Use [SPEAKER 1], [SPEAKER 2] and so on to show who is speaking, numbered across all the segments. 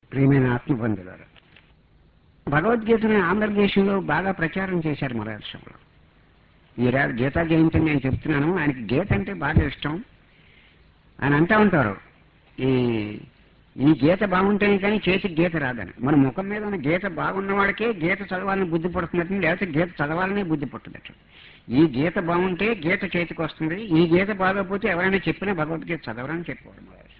[SPEAKER 1] ప్రియమైన ఆత్మబంధువులారు భగవద్గీతని ఆంధ్రదేశంలో బాగా ప్రచారం చేశారు మలయాళంలో ఈ రా- గీతా జయంతి నేను చెప్తున్నాను ఆయనకి గీత అంటే బాగా ఇష్టం ఆయన అంటా ఉంటారు ఈ ఈ గీత బాగుంటేనే కానీ చేతికి గీత రాదని మన ముఖం మీద ఉన్న గీత బాగున్న వాడికే గీత చదవాలని బుద్ధి పుడుతున్నట్టు లేకపోతే గీత చదవాలని బుద్ధి పుట్టుదట ఈ గీత బాగుంటే గీత చేతికి వస్తుంది ఈ గీత బాగోకపోతే ఎవరైనా చెప్పినా భగవద్గీత చదవరని చెప్పేవాడు మహర్షి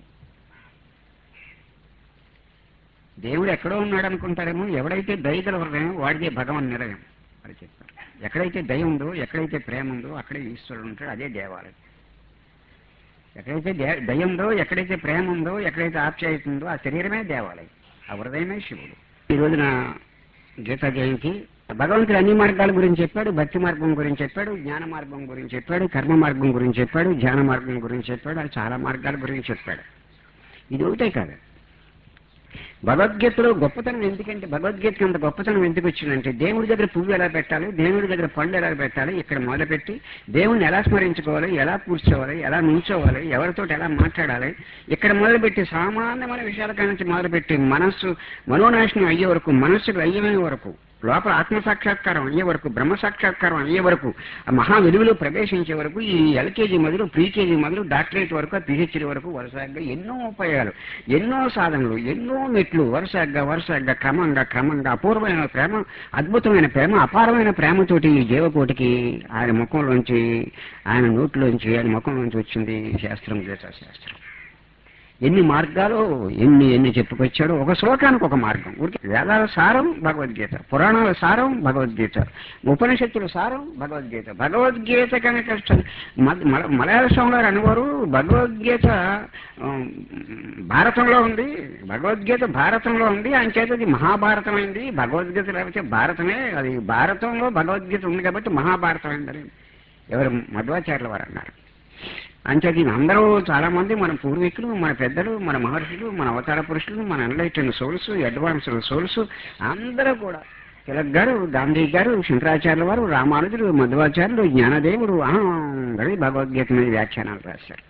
[SPEAKER 1] దేవుడు ఎక్కడో ఉన్నాడు అనుకుంటారేమో ఎవడైతే దయ గల హృదయం వాడిదే భగవన్ నిలయం అని చెప్పారు ఎక్కడైతే దయ ఉందో ఎక్కడైతే ప్రేమ ఉందో అక్కడే ఈశ్వరుడు ఉంటాడు అదే దేవాలయం ఎక్కడైతే దే- దయ ఉందో ఎక్కడైతే ప్రేమ ఉందో ఎక్కడైతే ఆప్యాయత ఉందో ఆ శరీరమే దేవాలయం ఆ హృదయమే శివుడు ఈ రోజున గీతా జయంతి భగవంతుడు అన్ని మార్గాల గురించి చెప్పాడు భక్తి మార్గం గురించి చెప్పాడు జ్ఞాన మార్గం గురించి చెప్పాడు కర్మ మార్గం గురించి చెప్పాడు ధ్యాన మార్గం గురించి చెప్పాడు అది చాలా మార్గాల గురించి చెప్పాడు ఇది ఒకటే కాదు భగవద్గీతలో గొప్పతనం ఎందుకంటే భగవద్గీతకి అంత గొప్పతనం ఎందుకు వచ్చిందంటే దేవుడి దగ్గర పువ్వు ఎలా పెట్టాలి దేవుడి దగ్గర పండు ఎలా పెట్టాలి ఇక్కడ మొదలుపెట్టి దేవుణ్ణి ఎలా స్మరించుకోవాలి ఎలా కూర్చోవాలి ఎలా నుంచోవాలి ఎవరితో ఎలా మాట్లాడాలి ఇక్కడ మొదలుపెట్టి సామాన్యమైన విషయాల కాడి నుంచి మొదలుపెట్టి మనస్సు మనోనాశనం అయ్యే వరకు మనస్సుకు అయ్యమే వరకు లోపల ఆత్మ సాక్షాత్కారం అయ్యే వరకు బ్రహ్మ సాక్షాత్కారం అయ్యే వరకు ఆ మహా వెలుగులో ప్రవేశించే వరకు ఈ ఎల్కేజీ మొదలు ప్రీకేజీ మొదలు డాక్టరేట్ వరకు పిహెచ్డి వరకు వరుసగా ఎన్నో ఉపాయాలు ఎన్నో సాధనలు ఎన్నో మెట్లు వరుసగా వరుసగా క్రమంగా క్రమంగా అపూర్వమైన ప్రేమ అద్భుతమైన ప్రేమ అపారమైన ప్రేమతోటి ఈ జీవకోటికి ఆయన ముఖంలోంచి ఆయన నోట్లోంచి ఆయన ముఖంలోంచి వచ్చింది శాస్త్రం గీతా శాస్త్రం ఎన్ని మార్గాలు ఎన్ని ఎన్ని చెప్పుకొచ్చాడు ఒక శ్లోకానికి ఒక మార్గం ఊరికే వేదాల సారం భగవద్గీత పురాణాల సారం భగవద్గీత ఉపనిషత్తుల సారం భగవద్గీత భగవద్గీత కనుక చ- మ- మల- మలయాళ స్వామి అనేవారు భగవద్గీత ఉమ్, భారతంలో ఉంది భగవద్గీత భారతంలో ఉంది అంచేత అది మహాభారతమైంది భగవద్గీత లేకపోతే భారతమే అది భారతంలో భగవద్గీత ఉంది కాబట్టి మహాభారతమైందని ఎవరు మధ్వాచార్యుల వారు అన్నారు అంటే దీని అందరూ చాలా మంది మన పూర్వీకులు మన పెద్దలు మన మహర్షులు మన అవతార పురుషులు మన ఎన్లైటెన్ సోల్స్ అడ్వాన్స్డ్ సోల్స్ అందరూ కూడా తిలక్ గారు గాంధీ గారు శంకరాచార్యుల వారు రామానుజులు మధ్వాచార్యులు జ్ఞానదేవుడు అందరూ భగవద్గీత మీద వ్యాఖ్యానాలు రాశారు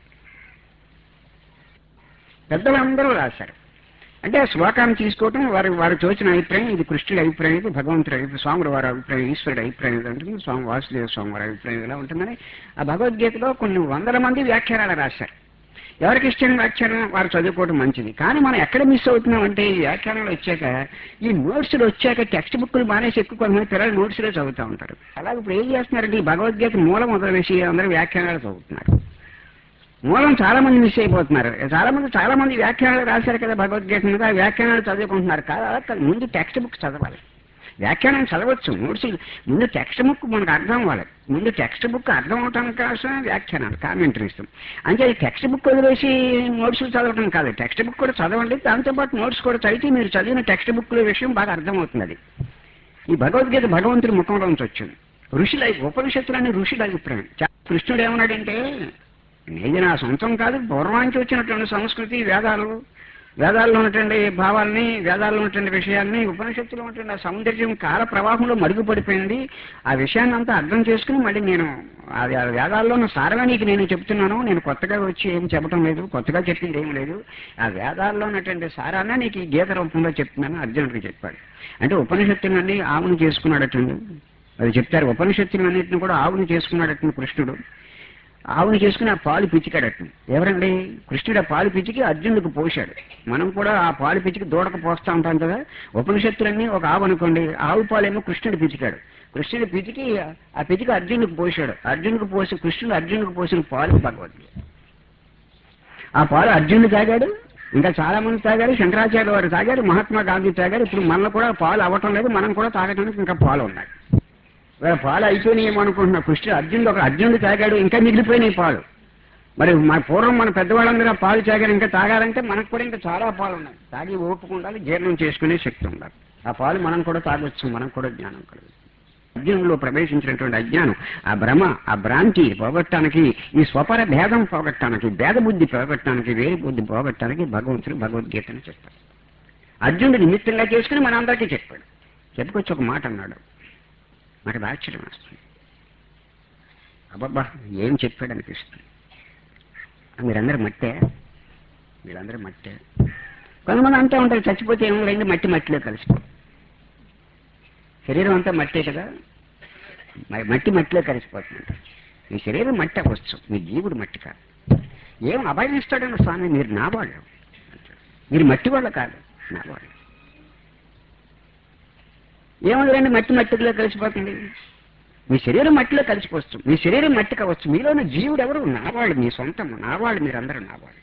[SPEAKER 1] పెద్దలందరూ రాశారు అంటే ఆ శ్లోకాన్ని తీసుకోవటం వారి వారు తోచిన అభిప్రాయం ఇది కృష్ణుడి అభిప్రాయం ఇది భగవంతుడి అభిప్రాయం స్వాముడు వారి అభిప్రాయం ఈశ్వరుడి అభిప్రాయం ఇది ఉంటుంది స్వామి వాసుదేవ స్వామి వారి అభిప్రాయం ఇలా ఉంటుందని ఆ భగవద్గీతలో కొన్ని వందల మంది వ్యాఖ్యానాలు రాశారు ఎవరికి ఇష్టం వ్యాఖ్యానం వారు చదువుకోవడం మంచిది కానీ మనం ఎక్కడ మిస్ అవుతున్నాం అంటే ఈ వ్యాఖ్యానాలు వచ్చాక ఈ నోట్స్లు వచ్చాక టెక్స్ట్ బుక్లు మానేసి ఎక్కువ కొంతమంది పిల్లలు నోట్స్లే చదువుతూ ఉంటారు అలాగే ఇప్పుడు ఏం చేస్తున్నారంటే ఈ భగవద్గీత మూలం మొదలవేసి అందరూ వ్యాఖ్యానాలు చదువుతున్నారు మూలం చాలా మంది మిస్ అయిపోతున్నారు చాలా మంది చాలా మంది వ్యాఖ్యానాలు రాశారు కదా భగవద్గీత మీద ఆ వ్యాఖ్యానాలు చదువుకుంటున్నారు కాదు అలా కాదు. ముందు టెక్స్ట్ బుక్ చదవాలి వ్యాఖ్యానం చదవచ్చు నోట్స్ ముందు టెక్స్ట్ బుక్ మనకు అర్థం అవ్వాలి ముందు టెక్స్ట్ బుక్ అర్థం అవటానికి కోసమే వ్యాఖ్యానాలు కామెంటరీస్ అంటే ఈ టెక్స్ట్ బుక్ వదిలేసి నోట్స్ చదవటం కాదు టెక్స్ట్ బుక్ కూడా చదవండి దాంతోపాటు నోట్స్ కూడా చదివితే మీరు చదివిన టెక్స్ట్ బుక్ల విషయం బాగా అర్థమవుతుంది అది ఈ భగవద్గీత భగవంతుడి ముఖంలోంచి వచ్చింది ఋషుల ఉపనిషత్తులని ఋషుల అభిప్రాయం చా- కృష్ణుడు ఏమన్నాడంటే ఇది నా సొంతం కాదు పూర్వానికి వచ్చినటువంటి సంస్కృతి వేదాలు వేదాల్లో ఉన్నటువంటి భావాల్ని వేదాల్లో ఉన్నటువంటి విషయాల్ని ఉపనిషత్తులో ఉన్నటువంటి ఆ సౌందర్యం కాల ప్రవాహంలో మరుగుపడిపోయింది ఆ విషయాన్ని అంతా అర్థం చేసుకుని మళ్ళీ నేను అది ఆ వేదాల్లో ఉన్న సారమే నీకు నేను చెప్తున్నాను నేను కొత్తగా వచ్చి ఏం చెప్పడం లేదు కొత్తగా చెప్పింది ఏం లేదు ఆ వేదాల్లో ఉన్నటువంటి సారాన్ని నీకు ఈ గీత రూపంలో చెప్తున్నాను అర్జునుడికి చెప్పాడు అంటే ఉపనిషత్తులన్నీ ఆవును చేసుకున్నాడటండి అది చెప్తారు ఉపనిషత్తులన్నింటిని కూడా ఆవుని చేసుకున్నాడటండి కృష్ణుడు ఆవుని చేసుకుని ఆ పాలు పిచ్చికాడట ఎవరండి కృష్ణుడు ఆ పాలు పిచ్చికి అర్జునుడికి పోశాడు మనం కూడా ఆ పాలు పిచ్చికి దూడకు పోస్తా ఉంటాం కదా ఉపనిషత్తులన్నీ ఒక ఆవు అనుకోండి ఆవు పాలేమో కృష్ణుడు పిచ్చికాడు కృష్ణుడి పిచ్చికి ఆ పిచ్చికి అర్జునుడికి పోశాడు అర్జునుడికి పోసి కృష్ణుడు అర్జునుడికి పోసిన పాలు భగవద్గీత ఆ పాలు అర్జునుడు తాగాడు ఇంకా చాలా మంది తాగారు శంకరాచార్య వారు తాగారు మహాత్మా గాంధీ తాగారు ఇప్పుడు మనలో కూడా పాలు అవ్వటం లేదు మనం కూడా తాగడానికి ఇంకా పాలు ఉన్నాయి ఇవాళ పాలు అయిపోయినాయేమో అనుకుంటున్నా కృష్ణుడు అర్జునుడు ఒక అర్జునుడు తాగాడు ఇంకా మిగిలిపోయినాయి పాలు మరి మన పూర్వం మన పెద్దవాళ్ళందరూ ఆ పాలు తాగారు ఇంకా తాగాలంటే మనకు కూడా ఇంకా చాలా పాలు ఉన్నాయి తాగి ఓపిక ఉండాలి జీర్ణం చేసుకునే శక్తి ఉండాలి ఆ పాలు మనం కూడా తాగొచ్చు మనం కూడా జ్ఞానం కలుగుతుంది అజ్ఞానంలో ప్రవేశించినటువంటి అజ్ఞానం ఆ భ్రమ ఆ భ్రాంతి పోగొట్టడానికి ఈ స్వపర భేదం పోగొట్టడానికి భేద బుద్ధి పోగొట్టడానికి వేరే బుద్ధి పోగొట్టడానికి భగవంతుడు భగవద్గీతని చెప్పాడు అర్జునుడు నిమిత్తంగా చేసుకుని మనందరికీ చెప్పాడు చెప్పుకొచ్చి ఒక మాట అన్నాడు నాకు అది ఆశ్చర్యం వస్తుంది అబ్బబ్బా ఏం చెప్పాడు అనిపిస్తుంది మీరందరూ మట్టే వీళ్ళందరూ మట్టే కొంతమంది అంతా ఉంటారు చచ్చిపోతే ఏమో రెండు మట్టి మట్టిలో కలిసిపో శరీరం అంతా మట్టే కదా మరి మట్టి మట్టిలో కలిసిపోతుంది మీ శరీరం మట్టి అవ్వచ్చు మీ జీవుడు మట్టి కాదు ఏం అభయం ఇస్తాడన్న స్వామి మీరు నా వాళ్ళు మీరు మట్టి వాళ్ళు కాదు నా వాళ్ళు ఏముందండి మట్టి మట్టిలో కలిసిపోతుంది మీ శరీరం మట్టిలో కలిసిపోవచ్చు మీ శరీరం మట్టి కావచ్చు మీలోని జీవుడు ఎవరు నావాళ్ళు మీ సొంతం నావాళ్ళు మీరందరూ నావాళ్ళు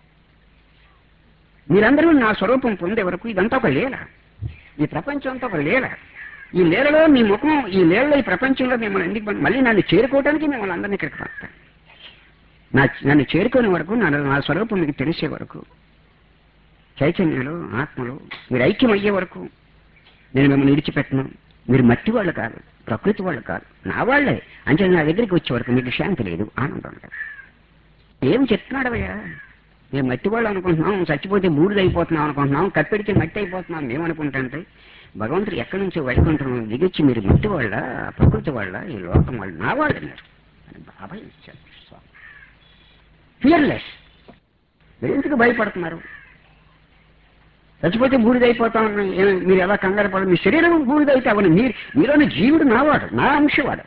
[SPEAKER 1] మీరందరూ నా స్వరూపం పొందే వరకు ఇదంతా ఒక లీల ఈ ప్రపంచం అంతా ఒక లీల ఈ లీలలో మీ ముఖం ఈ లీలలో ఈ ప్రపంచంలో మిమ్మల్ని ఎందుకు పం- మళ్ళీ నన్ను చేరుకోవడానికి మిమ్మల్ని అందరినీ ఇక్కడికి పంపుతాను నా నన్ను చేరుకునే వరకు నా నా స్వరూపం మీకు తెలిసే వరకు చైతన్యాలు ఆత్మలు మీరు ఐక్యం అయ్యే వరకు నేను మిమ్మల్ని విడిచిపెట్టను మీరు మట్టి వాళ్ళు కాదు ప్రకృతి వాళ్ళు కాదు నా వాళ్ళే అంటే నా దగ్గరికి వచ్చే వరకు మీకు శాంతి లేదు ఆనందం లేదు ఏం చెప్తున్నాడు అయ్యా మేము మట్టి వాళ్ళు అనుకుంటున్నాం చచ్చిపోతే బూడిద అయిపోతున్నాం అనుకుంటున్నాం కప్పెడితే మట్టి అయిపోతున్నాం మేము అనుకుంటుంటే భగవంతుడు ఎక్కడి నుంచి వైకుంఠం దిగొచ్చి మీరు మట్టి వాళ్ళ ప్రకృతి వాళ్ళ ఈ లోకం వాళ్ళు నా వాళ్ళు అన్నారు అని బాబాయ్ ఇచ్చారు ఫియర్లెస్ మీరు ఎందుకు భయపడుతున్నారు చచ్చిపోతే బూడిదైపోతాం మీరు ఎలా కంగారు పడదు మీ శరీరం బూడిదైతే అవని మీరు మీలోని జీవుడు నావాడు నా అంశవాడు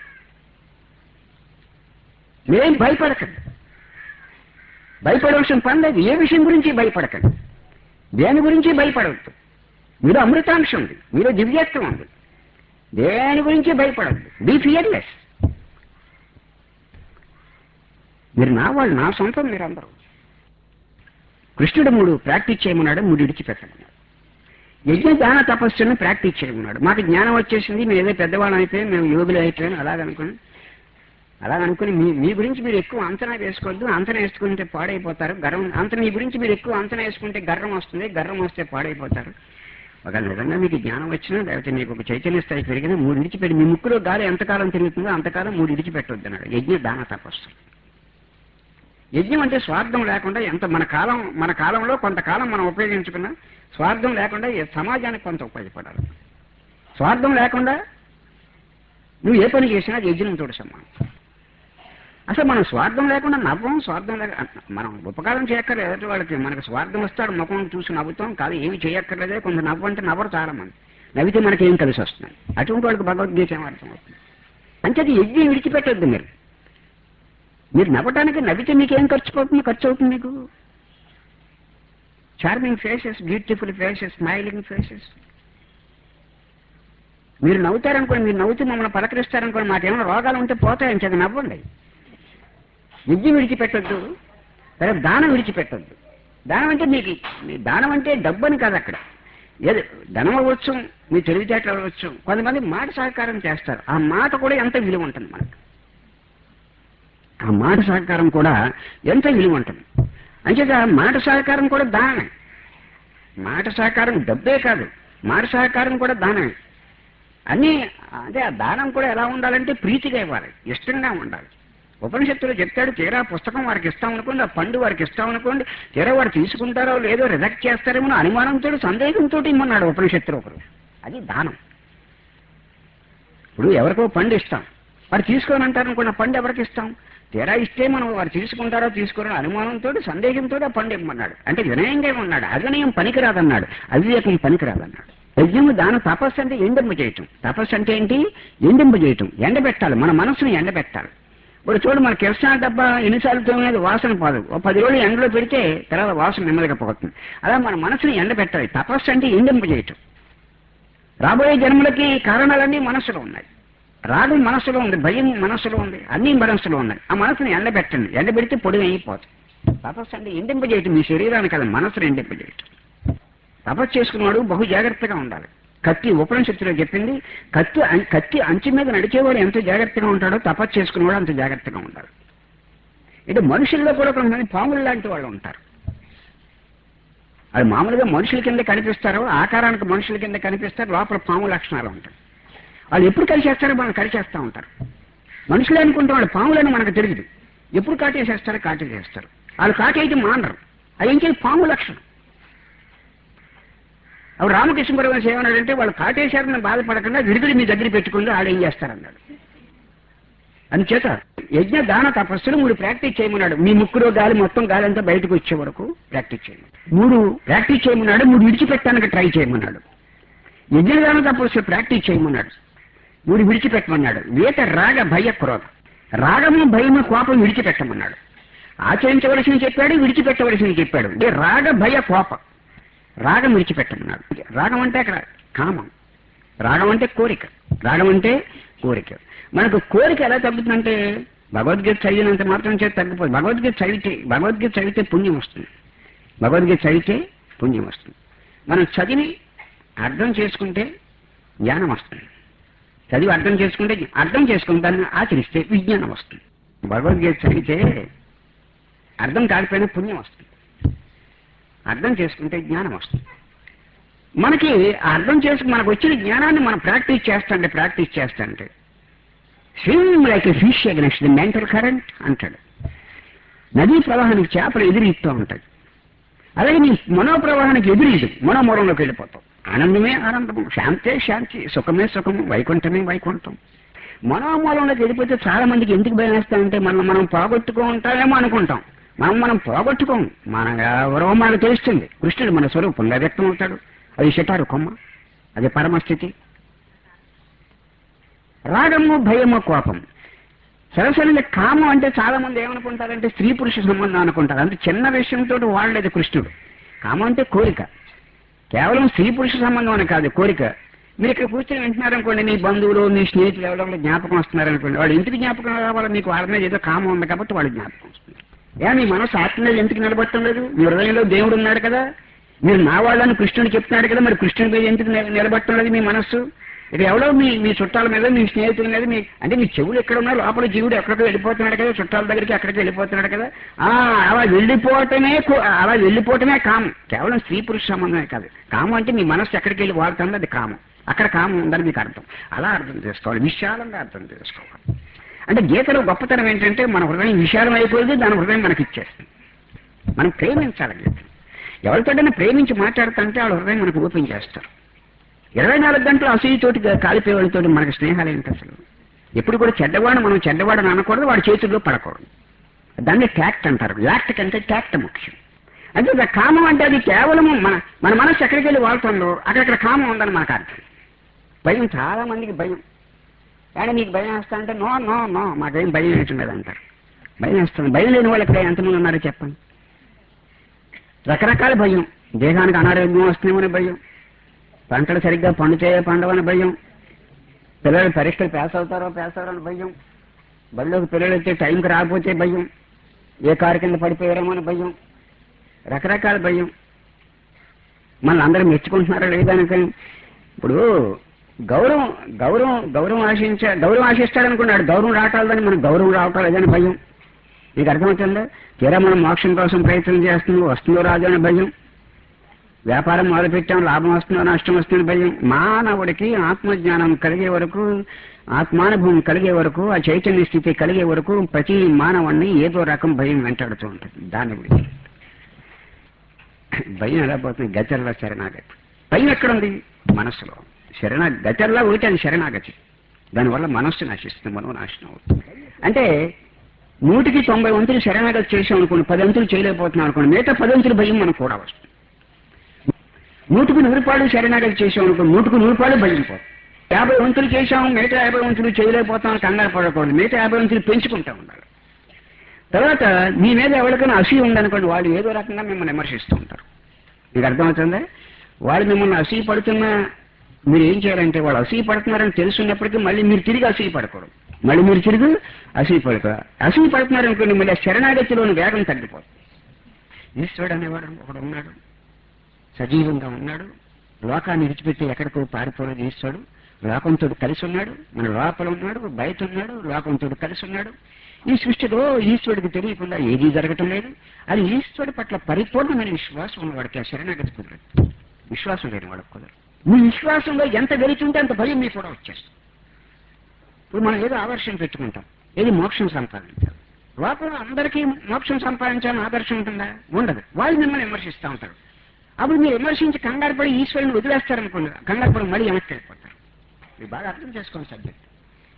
[SPEAKER 1] మీరేం భయపడకండి భయపడవలసిన పని లేదు ఏ విషయం గురించి భయపడకండి దేని గురించి భయపడవద్దు మీలో అమృతాంశం ఉంది మీలో దివ్యత్వం ఉంది దేని గురించి భయపడవద్దు బీ ఫియర్లెస్ మీరు నా వాళ్ళు నా సొంతం మీరందరూ కృష్ణుడు మూడు ప్రాక్టీస్ చేయమన్నాడు మూడు విడిచిపెట్టమన్నాడు యజ్ఞ దాన తపస్సును ప్రాక్టీస్ చేయమన్నాడు మాకు జ్ఞానం వచ్చేసింది మేము ఏదో పెద్దవాళ్ళం అయితే మేము యోగులు అయిపోయాను అలాగనుకుని అలాగనుకుని మీ మీ గురించి మీరు ఎక్కువ అంచనా వేసుకోవద్దు అంచనా వేసుకుంటే పాడైపోతారు గర్వం అంత మీ గురించి మీరు ఎక్కువ అంచనా వేసుకుంటే గర్వం వస్తుంది గర్వం వస్తే పాడైపోతారు ఒకవేళ నిజంగా మీకు జ్ఞానం వచ్చినా లేకపోతే మీకు ఒక చైతన్య స్థాయి పెరిగినా మూడు విడిచిపెట్టి మీ ముక్కులో గాలి ఎంతకాలం తిరుగుతుందో అంతకాలం మూడు విడిచిపెట్టొద్దు అన్నాడు యజ్ఞ దాన తపస్సు యజ్ఞం అంటే స్వార్థం లేకుండా ఎంత మన కాలం మన కాలంలో కొంతకాలం మనం ఉపయోగించుకున్న స్వార్థం లేకుండా ఈ సమాజానికి కొంత ఉపయోగపడాలి స్వార్థం లేకుండా నువ్వు ఏ పని చేసినా అది యజ్ఞంతో సమానం అసలు మనం స్వార్థం లేకుండా నవ్వం స్వార్థం లేక మనం ఉపకారం చేయక్కర్లేదు ఎదుటి వాళ్ళకి మనకు స్వార్థం వస్తాడు ముఖం చూసి నవ్వుతాం కాదు ఏమి చేయక్కర్లేదే కొంత నవ్వు అంటే నవ్వరు చాలా మంది నవ్వితే మనకి ఏం కలిసి వస్తుంది అటువంటి వాళ్ళకి భగవద్గీత ఏం అర్థం అవుతుంది అంటే అది యజ్ఞం విడిచిపెట్టొద్దు మీరు మీరు నవ్వటానికి నవ్వితే మీకు ఏం ఖర్చు అవుతుంది ఖర్చు అవుతుంది మీకు charming faces beautiful faces smiling faces మీరు నవ్వుతారనుకోండి మీరు నవ్వుతూ మమ్మల్ని పలకరిస్తారనుకోండి మాకేమైనా రోగాలు ఉంటే పోతాయని చెప్పి నవ్వండి యజ్ఞం విడిచిపెట్టొద్దు సరే దానం విడిచిపెట్టొద్దు దానం అంటే మీకు మీ దానం అంటే డబ్బు అని కాదు అక్కడ ఏది ధనం అవ్వచ్చు మీ తెలివితేటలు అవ్వచ్చు కొంతమంది మాట సహకారం చేస్తారు ఆ మాట కూడా ఎంత విలువ ఉంటుంది మనకు ఆ మాట సహకారం కూడా ఎంత విలువ ఉంటుంది అంచేత మాట సహకారం కూడా దానమే మాట సహకారం డబ్బే కాదు మాట సహకారం కూడా దానమే అన్నీ అంటే ఆ దానం కూడా ఎలా ఉండాలంటే ప్రీతిగా ఇవ్వాలి ఇష్టంగా ఉండాలి ఉపనిషత్తులు చెప్తాడు తీరా పుస్తకం వారికి ఇస్తాం అనుకోండి ఆ పండు వారికి ఇస్తాం అనుకోండి తీరా వారు తీసుకుంటారో లేదో రిజెక్ట్ చేస్తారేమో అని అనుమానంతో సందేహంతో ఇమ్మన్నాడు ఉపనిషత్తులు ఒకరు అది దానం ఇప్పుడు ఎవరికో పండు ఇస్తాం వారు తీసుకొని అంటారు అనుకున్న పండు ఎవరికి ఇస్తాం తీరా ఇస్తే మనం వారు తీసుకుంటారో తీసుకోరో అనుమానంతో సందేహంతో ఆ పండు ఇమ్మన్నాడు అంటే వినయంగా ఉన్నాడు అవినయం పనికిరాదన్నాడు అవివేకం పనికిరాదన్నాడు యజ్ఞము దాని తపస్సు అంటే ఎండింప చేయటం తపస్సు అంటే ఏంటి ఎండింప చేయటం ఎండబెట్టాలి మన మనసుని ఎండబెట్టాలి ఇప్పుడు చూడు మన కిరసనాల డబ్బా ఎన్నిసార్లు తోమేది వాసన పోదు ఓ పది రోజులు ఎండలో పెడితే తర్వాత వాసన నెమ్మదిగా పోతుంది అలా మన మనసుని ఎండబెట్టాలి తపస్సు అంటే ఎండింప చేయటం రాబోయే జన్మలకి కారణాలన్నీ మనసులో ఉన్నాయి రాగం మనసులో ఉంది భయం మనసులో ఉంది అన్ని మనసులో ఉన్నాయి ఆ మనసుని ఎండబెట్టండి ఎండబెడితే పొడి అయిపోతుంది తపస్సు అంటే ఎండింపజేయటం మీ శరీరానికి కదా మనసును ఎండింపజేయటం తపస్సు చేసుకున్నవాడు బహు జాగ్రత్తగా ఉండాలి కత్తి ఉపనిషత్తులో చెప్పింది కత్తి అం- కత్తి అంచు మీద నడిచేవాడు ఎంత జాగ్రత్తగా ఉంటాడో తపస్సు చేసుకునేవాడు అంత జాగ్రత్తగా ఉండాలి అంటే మనుషుల్లో కూడా కొంతమంది పాములు లాంటి వాళ్ళు ఉంటారు అది మామూలుగా మనుషుల కింద కనిపిస్తారు ఆకారానికి మనుషుల కింద కనిపిస్తారు లోపల పాము లక్షణాలు ఉంటాయి వాళ్ళు ఎప్పుడు కలిసేస్తారో మనం కలిసేస్తూ ఉంటారు మనుషులే అనుకుంటే వాళ్ళు పాములని మనకు తెలియదు ఎప్పుడు కాటేసేస్తారో కాటేసేస్తారు వాళ్ళు కాటేయటం మానరు అది ఏం చేయాలి పాము లక్షణం అప్పుడు రామకృష్ణ పరమహంస ఏమన్నాడంటే వాళ్ళు కాటేశారని బాధపడకుండా విడుదల మీ దగ్గర పెట్టుకుంటే వాళ్ళు ఏం చేస్తారన్నాడు అందుచేత యజ్ఞ దాన తపస్సులు మూడు ప్రాక్టీస్ చేయమన్నాడు మీ ముక్కులో గాలి మొత్తం గాలి అంతా బయటకు వచ్చే వరకు ప్రాక్టీస్ చేయమన్నాడు మూడు ప్రాక్టీస్ చేయమన్నాడు మూడు విడిచిపెట్టడానికి ట్రై చేయమన్నాడు యజ్ఞ దాన తపస్సు ప్రాక్టీస్ చేయమన్నాడు మూడు విడిచిపెట్టమన్నాడు వేట రాగ భయ క్రోధ రాగము భయము కోపం విడిచిపెట్టమన్నాడు ఆచరించవలసింది చెప్పాడు విడిచిపెట్టవలసింది చెప్పాడు అంటే రాగ భయ కోపం రాగం విడిచిపెట్టమన్నాడు రాగం అంటే అక్కడ కామం రాగం అంటే కోరిక రాగం అంటే కోరిక మనకు కోరిక ఎలా తగ్గుతుందంటే భగవద్గీత చదివినంత మాత్రం చేతి తగ్గిపోదు భగవద్గీత చదివితే భగవద్గీత చదివితే పుణ్యం వస్తుంది భగవద్గీత చదివితే పుణ్యం వస్తుంది మనం చదివి అర్థం చేసుకుంటే జ్ఞానం వస్తుంది చదివి అర్థం చేసుకుంటే అర్థం చేసుకుని దాన్ని ఆచరిస్తే విజ్ఞానం వస్తుంది భగవద్గీత చదివితే అర్థం కాకపోయినా పుణ్యం వస్తుంది అర్థం చేసుకుంటే జ్ఞానం వస్తుంది మనకి ఆ అర్థం చేసుకు మనకు వచ్చిన జ్ఞానాన్ని మనం ప్రాక్టీస్ చేస్తాంటే ప్రాక్టీస్ చేస్తాంటే swim like a fish against the mental current అంటాడు నదీ ప్రవాహానికి చేపలు ఎదురీస్తూ ఉంటాయి అలాగే నీ మనోప్రవాహానికి ఎదురీదు మనోమూలంలోకి వెళ్ళిపోతాం ఆనందమే ఆనందము శాంతే శాంతి సుఖమే సుఖము వైకుంఠమే వైకుంఠం మనోమూలంలోకి వెళ్ళిపోతే చాలా మందికి ఎందుకు భయం వేస్తామంటే మనం మనం పోగొట్టుకో ఉంటామేమో అనుకుంటాం మనం మనం పోగొట్టుకోం మన ఎవరో మనకు తెలుస్తుంది కృష్ణుడు మన స్వరూపంగా వ్యక్తం అవుతాడు అది షటారు కొమ్మ అది పరమస్థితి రాగము భయము కోపం సరసరిగా కామం అంటే చాలా మంది ఏమనుకుంటారంటే స్త్రీ పురుష సంబంధం అనుకుంటారు అంటే చిన్న విషయంతో వాళ్ళేది కృష్ణుడు కామం అంటే కోరిక కేవలం స్త్రీ పురుష సంబంధం అని కాదు కోరిక మీరు ఇక్కడ కూర్చొని వింటున్నారనుకోండి మీ బంధువులు మీ స్నేహితులు ఎవరో జ్ఞాపకం వస్తున్నారనుకోండి వాళ్ళు ఎందుకు జ్ఞాపకం రావాలి మీకు వాళ్ళ మీద ఏదో కామం ఉంది కాబట్టి వాళ్ళు జ్ఞాపకం వస్తుంది ఏ మీ మనసు ఆత్మ మీద ఎందుకు నిలబడటం లేదు మీ హృదయంలో దేవుడు ఉన్నాడు కదా మీరు నా వాళ్ళని కృష్ణుడు చెప్తున్నాడు కదా మరి కృష్ణుడి మీద ఎందుకు నిల- నిలబడటం లేదు మీ మనస్సు ఇక ఎవరో మీ మీ చుట్టాల మీద మీ స్నేహితుల మీద మీ అంటే మీ చెవులు ఎక్కడ ఉన్నా లోపల జీవుడు ఎక్కడికో వెళ్ళిపోతున్నాడు కదా చుట్టాల దగ్గరికి అక్కడికి వెళ్ళిపోతున్నాడు కదా ఆ అలా వెళ్ళిపోవటమే కో- అలా వెళ్ళిపోవటమే కామం కేవలం స్త్రీ పురుష సంబంధమే కాదు కామం అంటే మీ మనస్సు ఎక్కడికి వెళ్ళి వాడుతుందో అది కామం అక్కడ కామం ఉందని మీకు అర్థం అలా అర్థం చేసుకోవాలి విశాలంగా అర్థం చేసుకోవాలి అంటే గీతలో గొప్పతనం ఏంటంటే మన హృదయం విశాలం అయిపోయింది దాని హృదయం మనకి ఇచ్చేస్తుంది మనం ప్రేమించాలి గీత ఎవరితోటైనా ప్రేమించి మాట్లాడుతుంటే వాళ్ళ హృదయం మనకు ఓపెన్ చేస్తారు ఇరవై నాలుగు గంటలు అసూయతోటి కాలిపోయే వాళ్ళతో మనకు స్నేహాలు ఏంటి అసలు ఎప్పుడు కూడా చెడ్డవాడు మనం చెడ్డవాడని అనకూడదు వాడి చేతుల్లో పడకూడదు దాన్ని ట్యాక్ట్ అంటారు యాక్ట్ కంటే ట్యాక్ట్ ముఖ్యం అంటే ఇక కామం అంటే అది కేవలం మన మన మనసు ఎక్కడికి వెళ్ళి వాళ్తుందో అక్కడక్కడ కామం ఉందని మనకు అర్థం భయం చాలా మందికి భయం కానీ మీకు భయం వేస్తా అంటే నో నో నో మాకేం భయం వేయట్లేదు అంటారు భయం వేస్తుంది భయం లేని వాళ్ళు ఇక్కడ ఎంతమంది ఉన్నారో చెప్పండి రకరకాల భయం దేహానికి అనారోగ్యం వస్తుందేమని భయం పంటలు సరిగ్గా పండుతే పండవని భయం పిల్లలు పరీక్షలు పాస్ అవుతారో పాస్ అవుతారని భయం బడిలోకి పిల్లలు వచ్చే టైంకి రాకపోతే భయం ఏ కారు కింద పడిపోయారేమో అని భయం రకరకాల భయం మళ్ళీ అందరూ మెచ్చుకుంటున్నారో లేదనుకని ఇప్పుడు గౌరవం గౌరవం గౌరవం ఆశించ గౌరవం ఆశిస్తాడనుకున్నాడు గౌరవం రావటాలని మనకు గౌరవం రావటం లేదని భయం నీకు అర్థమవుతుందా తీరా మనం మోక్షం కోసం ప్రయత్నం చేస్తున్నాం వస్తుందో రాదు అని భయం వ్యాపారం మొదలుపెట్టాం లాభం వస్తుందో నష్టం వస్తుందో భయం మానవుడికి ఆత్మజ్ఞానం కలిగే వరకు ఆత్మానుభవం కలిగే వరకు ఆ చైతన్య స్థితి కలిగే వరకు ప్రతి మానవుణ్ణి ఏదో రకం భయం వెంటాడుతూ ఉంటుంది దాని గురించి భయం ఎలా పోతుంది గచర్ల శరణాగతి భయం ఎక్కడుంది మనస్సులో శరణ గచర్లా ఒకటి అది శరణాగతి దానివల్ల మనస్సు నశిస్తుంది మనో నాశనం అవుతుంది అంటే నూటికి తొంభై వంతులు శరణాగతి చేసాం అనుకోండి పది వంతులు చేయలేకపోతున్నాం అనుకోండి మిగతా పది వంతులు భయం మనకు కూడా వస్తుంది నూటికి నూరు పాలు శరణాగతి చేసాం అనుకోండి నూటికి నూరు పాలు భయం పోతుంది యాభై వంతులు చేసాం మిగతా యాభై వంతులు చేయలేకపోతాం కంగారు పడకూడదు మిగతా యాభై వంతులు పెంచుకుంటా ఉండాలి తర్వాత మీ మీద ఎవరికైనా అసూయ ఉందనుకోండి వాళ్ళు ఏదో రకంగా మిమ్మల్ని విమర్శిస్తూ ఉంటారు మీకు అర్థమవుతుందా వాళ్ళు మిమ్మల్ని అసూయ పడుతున్నా మీరు ఏం చేయాలంటే వాళ్ళు అసూయ పడుతున్నారని తెలుసున్నప్పటికీ మళ్ళీ మీరు తిరిగి అసూయ పడకూడదు మళ్ళీ మీరు తిరిగి అసూయ పడకూడదు అసూయ పడుతున్నారు అనుకోండి మళ్ళీ ఆ శరణాగతిలోని వేగం తగ్గిపోతుంది ఈశ్వరుడు అనేవాడు ఒకడు ఉన్నాడు సజీవంగా ఉన్నాడు లోకాన్ని విడిచిపెట్టి ఎక్కడికో పారిపోలేదు ఈశ్వరుడు లోకంతో కలిసి ఉన్నాడు మన లోపల ఉన్నాడు బయట ఉన్నాడు లోకంతో కలిసి ఉన్నాడు ఈ సృష్టిలో ఈశ్వరుడికి తెలియకుండా ఏదీ జరగటం లేదు అది ఈశ్వరుడి పట్ల పరిపూర్ణమైన విశ్వాసం ఉన్నవాడికి ఆ శరణాగతి కుదరదు విశ్వాసం లేని వాడికి కుదరదు మీ విశ్వాసంలో ఎంత వెలుచుంటే అంత భయం మీకు కూడా వచ్చేస్తుంది ఇప్పుడు మనం ఏదో ఆదర్శం పెట్టుకుంటాం ఏది మోక్షం సంపాదించాలి లోపల అందరికీ మోక్షం సంపాదించాలని ఆదర్శం ఉంటుందా ఉండదు వాళ్ళు మిమ్మల్ని విమర్శిస్తూ ఉంటారు అప్పుడు మీరు విమర్శించి కంగారు పడి ఈశ్వరుని వదిలేస్తారనుకోండి కంగారు పడి మళ్ళీ వెనక్కి వెళ్ళిపోతారు మీరు బాగా అర్థం చేసుకోండి సబ్జెక్ట్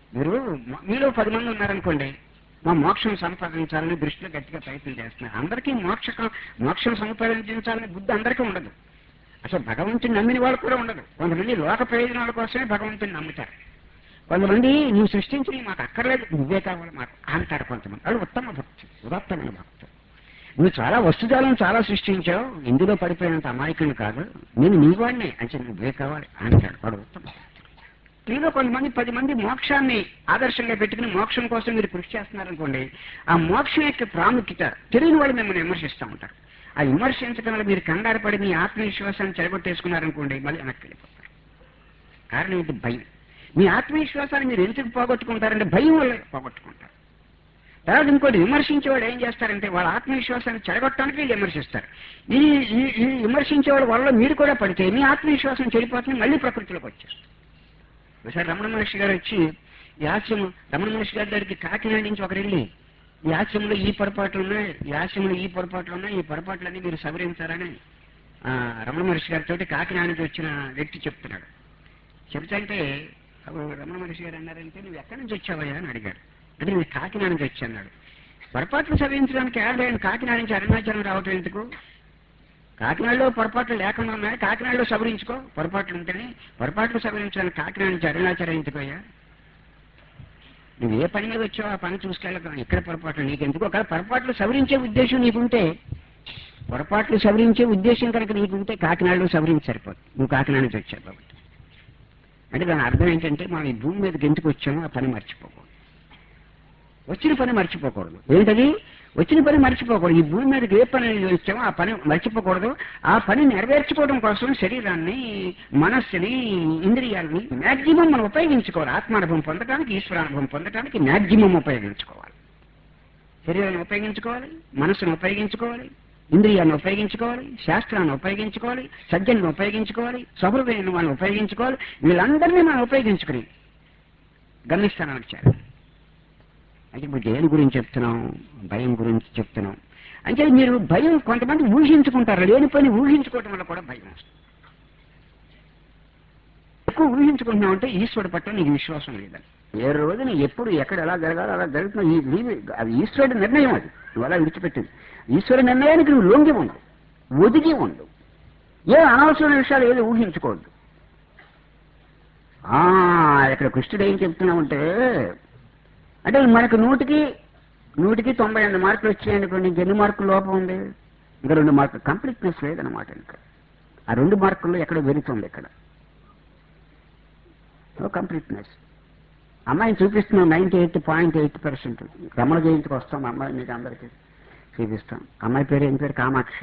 [SPEAKER 1] మీరు మ- మీలో పది మంది ఉన్నారనుకోండి మా మోక్షం సంపాదించాలని దృష్టిలో గట్టిగా ప్రయత్నం చేస్తున్నారు అందరికీ మోక్ష మోక్షం సంపాదించాలని బుద్ధి అందరికీ ఉండదు అసలు భగవంతుని నమ్మిన వాళ్ళు కూడా ఉండదు కొంతమంది లోక ప్రయోజనాల కోసమే భగవంతుని నమ్ముతారు కొంతమంది నువ్వు సృష్టించి మాకు అక్కర్లేదు నువ్వే కావాలి మాకు అంటారు కొంతమంది వాళ్ళు ఉత్తమ భక్తి ఉదాత్తమైన భక్తి నువ్వు చాలా వస్తుజాలం చాలా సృష్టించావు ఇందులో పడిపోయినంత అమాయకుని కాదు నేను నీ వాడినే అంటే నువ్వే కావాలి అంటాడు వాడు ఉత్తమ భక్తుడు. మీలో కొంతమంది పది మంది మోక్షాన్ని ఆదర్శంగా పెట్టుకుని మోక్షం కోసం మీరు కృషి చేస్తున్నారనుకోండి ఆ మోక్షం యొక్క ప్రాముఖ్యత తెలియని వాళ్ళు మిమ్మల్ని విమర్శిస్తూ ఉంటారు ఆ విమర్శించడం వల్ల మీరు కంగారు పడి మీ ఆత్మవిశ్వాసాన్ని చెడగొట్టేసుకున్నారనుకోండి మళ్ళీ వెనక్కి వెళ్ళిపోతారు కారణం ఏంటి భయం మీ ఆత్మవిశ్వాసాన్ని మీరు ఎందుకు పోగొట్టుకుంటారంటే భయం వల్ల పోగొట్టుకుంటారు తర్వాత ఇంకోటి విమర్శించేవాడు ఏం చేస్తారంటే వాళ్ళ ఆత్మవిశ్వాసాన్ని చెడగొట్టడానికి వీళ్ళు విమర్శిస్తారు ఈ ఈ ఈ విమర్శించేవాడు వల్ల మీరు కూడా పడితే మీ ఆత్మవిశ్వాసం చెడిపోతుంది మళ్ళీ ప్రకృతిలోకి వచ్చేస్తారు ఒకసారి రమణ మహర్షి గారు వచ్చి ఈ ఆశ్రమం రమణ మహర్షి గారి దగ్గరికి కాకినాడ నుంచి ఒకరు వెళ్ళి ఈ ఆశ్రమంలో ఈ పొరపాట్లు ఉన్నాయి ఈ ఆశ్రమంలో ఈ పొరపాట్లు ఉన్నాయి ఈ పొరపాట్లన్నీ మీరు సవరించారని ఆ, రమణ మహర్షి గారితో కాకినాడ నుంచి వచ్చిన వ్యక్తి చెప్తున్నాడు చెప్తాంటే అప్పుడు రమణ మహర్షి గారు అన్నారంటే నువ్వు ఎక్కడి నుంచి వచ్చావయ్యా అని అడిగాడు అంటే నేను కాకినాడ నుంచి వచ్చి అన్నాడు పొరపాట్లు సవరించడానికి ఆయన కాకినాడ నుంచి అరుణాచలం రావటం ఎందుకు కాకినాడలో పొరపాట్లు లేకుండా ఉన్నాయి కాకినాడలో సవరించుకో పొరపాట్లు ఉంటేనే పొరపాట్లు సవరించడానికి కాకినాడ నుంచి అరుణాచలం ఎందుకయ్యా నువ్వు ఏ పని మీద వచ్చావు ఆ పని చూసుకెళ్ళక ఇక్కడ పొరపాట్లు నీకెందుకు ఒకవేళ పొరపాట్లు సవరించే ఉద్దేశం నీకుంటే పొరపాట్లు సవరించే ఉద్దేశం కనుక నీకుంటే కాకినాడలో సవరించి సరిపోదు నువ్వు కాకినాడ నుంచి వచ్చావు కాబట్టి అంటే దాని అర్థం ఏంటంటే మనం ఈ భూమి మీదకి ఎందుకు వచ్చామో ఆ పని మర్చిపోకూడదు వచ్చిన పని మర్చిపోకూడదు ఏంటది వచ్చిన పని మర్చిపోకూడదు ఈ భూమి మీదకి ఏ పని వచ్చామో ఆ పని మర్చిపోకూడదు ఆ పని నెరవేర్చుకోవడం కోసం శరీరాన్ని మనస్సుని ఇంద్రియాలని మ్యాక్సిమం మనం ఉపయోగించుకోవాలి ఆత్మానుభవం పొందడానికి ఈశ్వరానుభవం పొందడానికి మ్యాక్సిమం ఉపయోగించుకోవాలి శరీరాన్ని ఉపయోగించుకోవాలి మనస్సును ఉపయోగించుకోవాలి ఇంద్రియాన్ని ఉపయోగించుకోవాలి శాస్త్రాన్ని ఉపయోగించుకోవాలి సజ్జలను ఉపయోగించుకోవాలి సహృదయాన్ని మనం ఉపయోగించుకోవాలి వీళ్ళందరినీ మనం ఉపయోగించుకుని గమ్యస్థానానికి చేరాలి అంటే ఇప్పుడు దేని గురించి చెప్తున్నాం భయం గురించి చెప్తున్నాం అంటే మీరు భయం కొంతమంది ఊహించుకుంటారు లేని పని ఊహించుకోవటం వల్ల కూడా భయం వస్తుంది ఎక్కువ ఊహించుకుంటున్నావు అంటే ఈశ్వరుడు పట్ల నీకు విశ్వాసం లేదని ఏ రోజున ఎప్పుడు ఎక్కడ ఎలా జరగాలో అలా జరుగుతుంది ఈ నీవి అది ఈశ్వరుడి నిర్ణయం అది నువ్వు అలా విడిచిపెట్టింది ఈశ్వరుడి నిర్ణయానికి నువ్వు లొంగి ఉండు ఒదిగి ఉండు ఏ అనవసరమైన విషయాలు ఏది ఊహించుకోవద్దు ఆ, ఇక్కడ కృష్ణుడు ఏం చెప్తున్నామంటే అంటే మనకు నూటికి నూటికి తొంభై ఎనిమిది మార్కులు వచ్చాయనుకోండి ఇంక ఎన్ని మార్కులు లోపం ఉంది ఇంకా రెండు మార్కులు కంప్లీట్నెస్ లేదనమాట ఇంకా ఆ రెండు మార్కుల్లో ఎక్కడో వెలుతుంది ఇక్కడ కంప్లీట్నెస్ అమ్మాయిని చూపిస్తున్నాం ninety eight point eight percent Ramana జయంతికి వస్తాం అమ్మాయి మీకు అందరికీ చూపిస్తాం అమ్మాయి పేరు ఏం పేరు కామాక్షి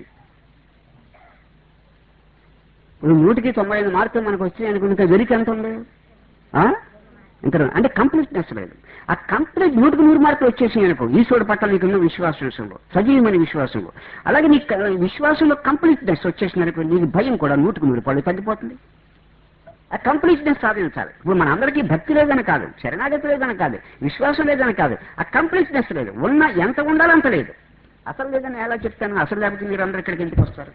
[SPEAKER 1] ఇప్పుడు నూటికి తొంభై ఐదు మార్కులు మనకు వచ్చాయి అనుకుని ఇంకా వెలికి ఎంత ఉంది ఆ? ఇంకా రెండు. అంటే కంప్లీట్నెస్ లేదు ఆ కంప్లీట్ నూటికి నూరు మార్కులు వచ్చేసాయి అనుకో ఈశ్వరుడు పట్ల నీకున్న విశ్వాసంలో సజీవమైన విశ్వాసంలో అలాగే నీకు క- విశ్వాసంలో కంప్లీట్నెస్ వచ్చేసింది అనుకో నీకు భయం కూడా నూటికి నూరు పళ్ళు తగ్గిపోతుంది ఆ కంప్లీట్నెస్ సాధించాలి ఇప్పుడు మన అందరికీ భక్తి లేదని కాదు శరణాగతి లేదని కాదు విశ్వాసం లేదని కాదు ఆ కంప్లీట్నెస్ లేదు ఉన్న ఎంత ఉండాలో అంత లేదు అసలు లేదని ఎలా చెప్తాను అసలు లేకపోతే మీరు అందరు ఇక్కడికి ఎందుకు వస్తారు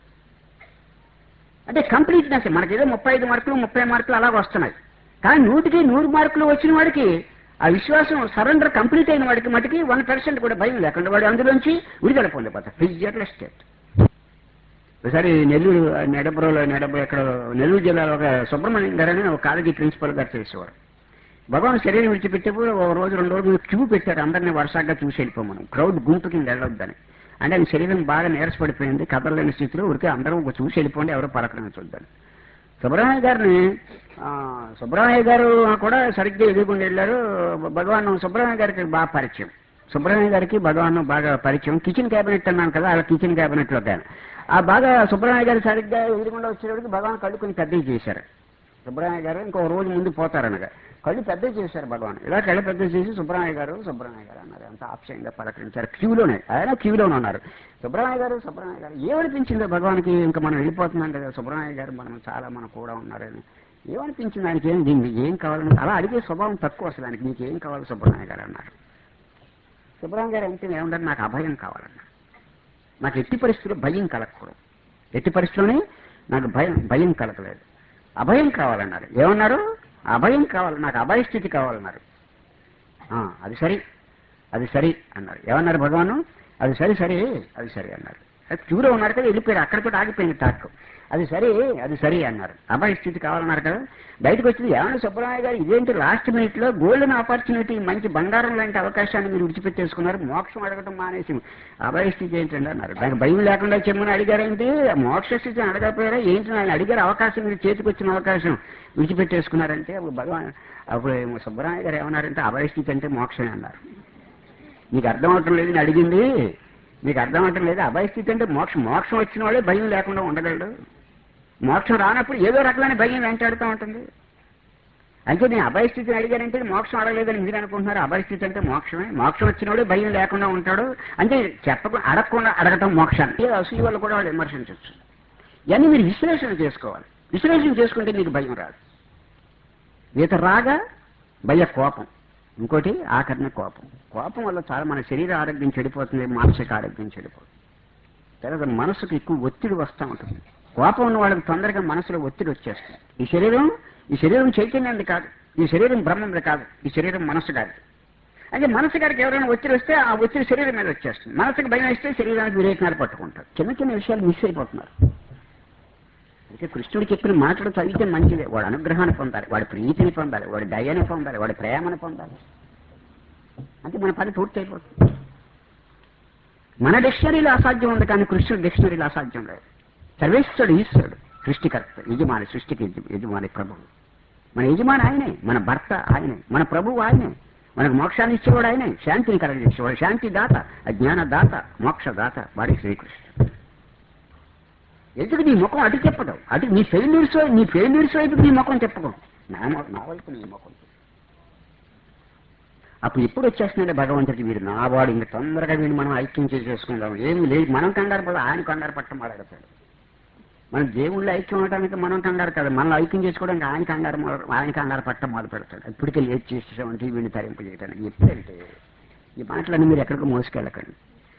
[SPEAKER 1] అంటే కంప్లీట్నెస్ మనకేదో ముప్పై ఐదు మార్కులు ముప్పై మార్కులు అలాగ వస్తున్నాయి కానీ నూటికి నూరు మార్కులు వచ్చిన వాడికి ఆ విశ్వాసం సరెండర్ కంప్లీట్ అయిన వాడికి మటుకి వన్ పర్సెంట్ కూడా భయం లేకుండా వాడు అందులోంచి విడుదల పొందిపోతాడు ఫిజికల్ స్టేట్ ఒకసారి నెల్లూరు నెడబ్రోలో నెడబ్రో ఇక్కడ నెల్లూరు జిల్లాలో ఒక సుబ్రహ్మణ్యం గారు అని ఒక కాలేజీ ప్రిన్సిపల్ గారు చేసేవారు భగవాన్ శరీరం విడిచిపెట్టేప్పుడు ఒక రోజు రెండు రోజులు క్యూ పెట్టారు అందరినీ వరుసగా చూసి వెళ్ళిపోమను క్రౌడ్ గుంపు కింద వెళ్ళొద్దని అంటే ఆయన శరీరం బాగా నీరసపడిపోయింది కదలలేని స్థితిలో ఊరికే అందరం ఒక చూసి వెళ్ళిపోండి ఎవరో పలకరించొద్దని సుబ్రహ్మణ్య గారిని ఆ, సుబ్రహ్మణ్య గారు కూడా సరిగ్గా ఎదుగుకుండా వెళ్ళారు భగవాన్ సుబ్రహ్మణ్య గారికి బాగా పరిచయం సుబ్రహ్మణ్య గారికి భగవాన్ బాగా పరిచయం కిచెన్ క్యాబినెట్ అన్నాను కదా అలా కిచెన్ క్యాబినెట్ లో గాను ఆ బాగా సుబ్రహ్మణ్య గారు సరిగ్గా ఎదురుగుండా వచ్చేటప్పటికి భగవాన్ కళ్ళు కొన్ని పెద్దవి చేశారు సుబ్రహ్మణ్య గారు ఇంకో రోజు ముందు పోతారనగా కళ్ళు పెద్దవి చేశారు భగవాన్ ఇలా కళ్ళు పెద్దవి చేసి సుబ్రహ్మణ్య గారు సుబ్రహ్మణ్య గారు అన్నారు అంత ఆప్షన్గా పలకరించారు క్యూలోనే ఆయన క్యూలోనే ఉన్నారు సుబ్రహ్మణ్య గారు సుబ్రహ్మణ్య గారు ఏమనిపించిందో భగవాన్కి ఇంకా మనం వెళ్ళిపోతున్నాం కదా సుబ్రహ్మణ్య గారు మనం చాలా మనం కూడా ఉన్నారని ఏమనిపించింది ఆయనకి ఏం దీనికి ఏం కావాలని అలా అడిగే స్వభావం తక్కువ అసలు ఆయనకి నీకు ఏం కావాలి సుబ్రహ్మణ్య గారు అన్నారు సుబ్రహ్మణ్య గారు అంటే ఏముండాలి నాకు అభయం కావాలన్నారు నాకు ఎట్టి పరిస్థితుల్లో భయం కలగకూడదు ఎట్టి పరిస్థితుల్లోనే నాకు భయం భయం కలగలేదు అభయం కావాలన్నారు ఏమన్నారు అభయం కావాలి నాకు అభయ స్థితి కావాలన్నారు "ఆ, అది సరి అది సరి అన్నారు ఏమన్నారు భగవాను అది సరి సరి అది సరి అన్నారు అది క్యూలో ఉన్నారు కదా వెళ్ళిపోయారు అక్కడితో ఆగిపోయింది టాక్ అది సరి అది సరి అన్నారు అబ్బాయి స్థితి కావాలన్నారు కదా బయటకు వచ్చింది ఏమన్నా సుబ్బరాయ గారు ఇదేంటి లాస్ట్ మినిట్ లో గోల్డెన్ ఆపర్చునిటీ మంచి బంగారం లాంటి అవకాశాన్ని మీరు విడిచిపెట్టేసుకున్నారు మోక్షం అడగటం మానేసి అబ్బాయి స్థితి ఏంటండి అన్నారు దానికి భయం లేకుండా చెమ్మని అడిగారేంటి మోక్ష స్థితిని అడగకపోయారా ఏంటి ఆయన అడిగారు అవకాశం మీరు చేతికి వచ్చిన అవకాశం విడిచిపెట్టేసుకున్నారంటే అప్పుడు భగవాన్ అప్పుడు ఏమో సుబ్బరాయ గారు ఏమన్నారంటే అభయ స్థితి అంటే మోక్షమే అన్నారు నీకు అర్థం అవటం లేదు నేను అడిగింది నీకు అర్థం అవటం లేదు అభయ స్థితి అంటే మోక్షం మోక్షం వచ్చిన వాళ్ళే భయం లేకుండా ఉండగలడు మోక్షం రానప్పుడు ఏదో రకమైన భయం వెంటాడుతూ ఉంటుంది అంటే నేను అభయ స్థితిని అడిగానంటే మోక్షం అడగలేదని మీరు అనుకుంటున్నారు అభయ స్థితి అంటే మోక్షమే మోక్షం వచ్చినోడే భయం లేకుండా ఉంటాడు అంటే చెప్పకుండా అడగకుండా అడగటం మోక్షాన్ని అసలు వాళ్ళు కూడా వాళ్ళు విమర్శించవచ్చు ఇవన్నీ మీరు విశ్లేషణ చేసుకోవాలి విశ్లేషణ చేసుకుంటే మీకు భయం రాదు ఈత రాగా భయ కోపం ఇంకోటి ఆకరణ కోపం కోపం వల్ల చాలా మన శరీర ఆరోగ్యం చెడిపోతుంది మానసిక ఆరోగ్యం చెడిపోతుంది తర్వాత మనసుకు ఎక్కువ ఒత్తిడి వస్తూ ఉంటుంది కోపం ఉన్న వాళ్ళకి తొందరగా మనసులో ఒత్తిడి వచ్చేస్తుంది ఈ శరీరం ఈ శరీరం చైతన్యంది కాదు ఈ శరీరం బ్రహ్మంది కాదు ఈ శరీరం మనసు కాదు అంటే మనసు గారికి ఎవరైనా ఒత్తిడి వస్తే ఆ ఒత్తిడి శరీరం మీద వచ్చేస్తుంది మనసుకు భయం వేస్తే శరీరానికి విరేచనాలు పట్టుకుంటారు చిన్న చిన్న విషయాలు మిస్ అయిపోతున్నారు అయితే కృష్ణుడు చెప్పిన మాటలు చదివితే మంచిదే వాడు అనుగ్రహాన్ని పొందాలి వాడి ప్రీతిని పొందాలి వాడి దయని పొందాలి వాడి ప్రేమను పొందాలి అంటే మన పని పూర్తి అయిపోతుంది మన డిక్షనరీలో అసాధ్యం ఉంది కానీ కృష్ణుడు డిక్షనరీలో అసాధ్యం లేదు సర్వేశ్వరుడు ఈశ్వరుడు సృష్టికర్త యజమాని సృష్టికి యజ- యజమాని ప్రభువు మన యజమాని ఆయనే మన భర్త ఆయనే మన ప్రభువు ఆయనే మనకు మోక్షాన్ని ఇచ్చేవాడు ఆయనే శాంతిని కలగజేసేవాడు శాంతి దాత అజ్ఞాన దాత మోక్ష దాత వాడి శ్రీకృష్ణుడు ఎందుకు నీ ముఖం అటు చెప్పడం అటు నీ ఫెయిల్యూర్స్ నీ ఫెయిల్యూర్స్ వైపు నీ ముఖం చెప్పుకో నా మొ- నా వైపు నీ ముఖం చెప్పు. అప్పుడు ఎప్పుడు వచ్చేస్తున్నాడు భగవంతుడికి వీడు నా వాడు ఇంక తొందరగా వీడు మనం ఐక్యం చేసేసుకుందాం ఏమి లేదు మనం కంగారు పడ ఆయన కంగారు పట్టం మాట్లాడతాడు మన దేవుళ్ళు ఐక్యం అవడానికి మనం కంగారు కాదు మనం ఐక్యం చేసుకోవడానికి ఆయన కంగారు మొదలు- ఆయన కంగారు పట్టం మొదలు పెడతాడు ఇప్పటికే లేట్ చేసేసామంటే వీడిని తరింపు చేయడానికి ఎప్పుడంటే ఈ మాటలన్నీ మీరు ఎక్కడికి మోసుకెళ్ళకండి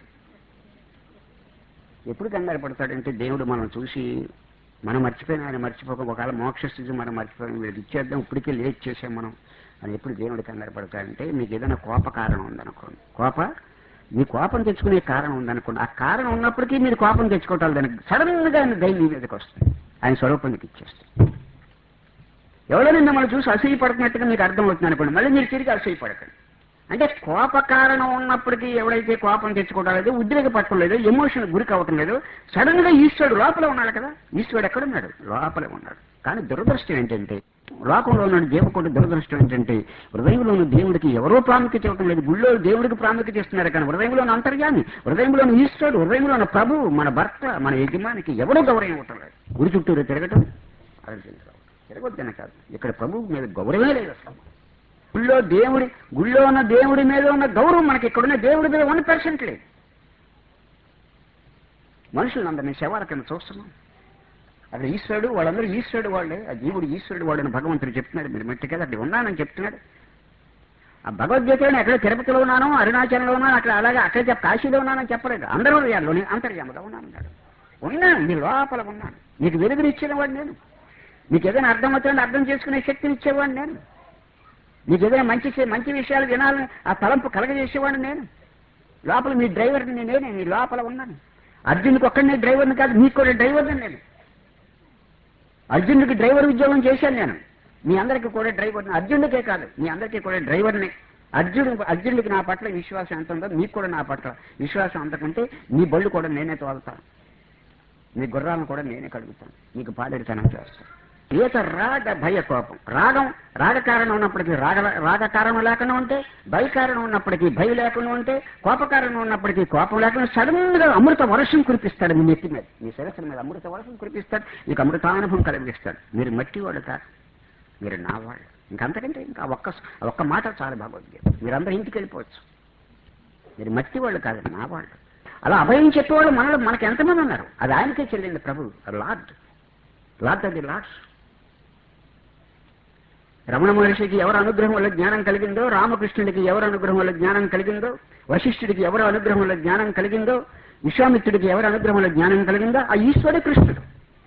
[SPEAKER 1] ఎప్పుడు కంగారు పడతాడంటే దేవుడు మనం చూసి మనం మర్చిపోయిన ఆయన మర్చిపోక ఒకవేళ మోక్ష స్థితి మనం మర్చిపోయిన వీడికి ఇచ్చేద్దాం ఇప్పటికే లేట్ చేసాం మనం అని ఎప్పుడు దేవుడు కంగారు పడతాడంటే మీకు ఏదైనా కోప కారణం ఉందనుకోండి కోప మీ కోపం తెచ్చుకునే కారణం ఉందనుకోండి ఆ కారణం ఉన్నప్పటికీ మీరు కోపం తెచ్చుకోవటాలు దానికి సడన్ గా ఆయన దయ మీ మీదకి వస్తుంది ఆయన స్వరూపం మీకు ఇచ్చేస్తుంది ఎవరైనా మిమ్మల్ని చూసి అసూయ పడుతున్నట్టుగా మీకు అర్థం అవుతుంది అనుకోండి మళ్ళీ మీరు తిరిగి అసూయ పడకండి అంటే కోప కారణం ఉన్నప్పటికీ ఎవడైతే కోపం తెచ్చుకోవడం లేదు ఉద్రేక పట్టడం లేదు ఎమోషన్ గురి కావటం లేదు సడన్ గా ఈశ్వరుడు లోపల ఉన్నాడు కదా ఈశ్వరుడు ఎక్కడున్నాడు లోపలే ఉన్నాడు కానీ దురదృష్టం ఏంటంటే లోకంలో ఉన్న దేవుడు దురదృష్టం ఏంటంటే హృదయంలో ఉన్న దేవుడికి ఎవరో ప్రాముఖ్యత ఇవ్వటం లేదు గుళ్ళో దేవుడికి ప్రాముఖ్యత ఇస్తున్నారు కానీ హృదయంలో ఉన్న అంతర్యామి హృదయంలో ఉన్న ఈశ్వరుడు హృదయంలో ఉన్న ప్రభువు మన భర్త మన యజమానికి ఎవరో గౌరవం ఇవ్వటం లేదు గురి చుట్టూరు తిరగటం ఆలోచించడం తిరగొద్దనే కాదు ఇక్కడ ప్రభువు మీద గౌరవమే లేదు అసలు గుళ్ళో దేవుడి గుళ్ళో ఉన్న దేవుడి మీద ఉన్న గౌరవం మనకి ఇక్కడున్న దేవుడి మీద వన్ పర్సెంట్ లేదు మనుషులందరినీ శవాల కింద చూస్తున్నాం అక్కడ ఈశ్వరుడు వాళ్ళందరూ ఈశ్వరుడు వాళ్ళే ఆ జీవుడు ఈశ్వరుడు వాడని భగవంతుడు చెప్తున్నాడు మీరు మట్టి కదా అక్కడ ఉన్నానని చెప్తున్నాడు ఆ భగవద్గీతలో ఎక్కడ తిరుపతిలో ఉన్నాను అరుణాచలంలో ఉన్నాను అక్కడ అలాగే అక్కడ చెప్ప కాశీలో ఉన్నానని చెప్పలేదు అందరూ యాల్లోనే అంతర్యామలో ఉన్నాను అన్నాడు ఉన్నాను నీ లోపల ఉన్నాను నీకు వెలుగుని ఇచ్చేవాడు నేను నీకు ఏదైనా అర్థమవుతుందని అర్థం చేసుకునే శక్తిని ఇచ్చేవాడిని నేను నీకు ఏదైనా మంచి చే- మంచి విషయాలు వినాలని ఆ తలంపు కలగజేసేవాడిని నేను లోపల మీ డ్రైవర్ని నేనే నీ లోపల ఉన్నాను అర్జునుకి ఒక్కడనే డ్రైవర్ని కాదు నీకు కూడా డ్రైవర్ని నేను అర్జునుడికి డ్రైవర్ ఉద్యోగం చేశాను నేను మీ అందరికీ కూడా డ్రైవర్ని అర్జునుడికే కాదు మీ అందరికీ కూడా డ్రైవర్ని అర్జును అర్జునుడికి నా పట్ల విశ్వాసం ఎంత ఉందో మీకు కూడా నా పట్ల విశ్వాసం అంతకుంటే మీ బళ్ళు కూడా నేనే తోలుతాను మీ గుర్రాలను కూడా నేనే కడుగుతాను మీకు పాడేడితనం చేస్తాను ఈత రాగ భయ కోపం రాగం రాగ కారణం ఉన్నప్పటికీ రాగ రాగ కారణం లేకుండా ఉంటే భయ కారణం ఉన్నప్పటికీ భయ లేకుండా ఉంటే కోప కారణం ఉన్నప్పటికీ కోపం లేకుండా సడన్ గా అమృత వర్షం కురిపిస్తాడు మీ నెత్తి మీద మీ శిరస్సు మీద అమృత వర్షం కురిపిస్తాడు మీకు అమృతానుభవం కలిగిస్తాడు మీరు మట్టి వాడు కాదు మీరు నా వాళ్ళు ఇంకంతకంటే ఇంకా ఒక్క ఒక్క మాట చాలా భగవద్గీత మీరందరూ ఇంటికి వెళ్ళిపోవచ్చు మీరు మట్టి వాళ్ళు కాదు నా వాళ్ళు అలా అభయం చెప్పేవాళ్ళు మనలో మనకి ఎంతమంది ఉన్నారు అది ఆయనకే చెల్లింది ప్రభు లార్డ్ లార్డ్ అది లార్డ్స్ రమణ మహర్షికి ఎవరు అనుగ్రహం వల్ల జ్ఞానం కలిగిందో రామకృష్ణుడికి ఎవరు అనుగ్రహం వల్ల జ్ఞానం కలిగిందో వశిష్ఠుడికి ఎవరు అనుగ్రహం వల్ల జ్ఞానం కలిగిందో విశ్వామిత్రుడికి ఎవరు అనుగ్రహం వల్ల జ్ఞానం కలిగిందో ఆ ఈశ్వరుడే కృష్ణుడు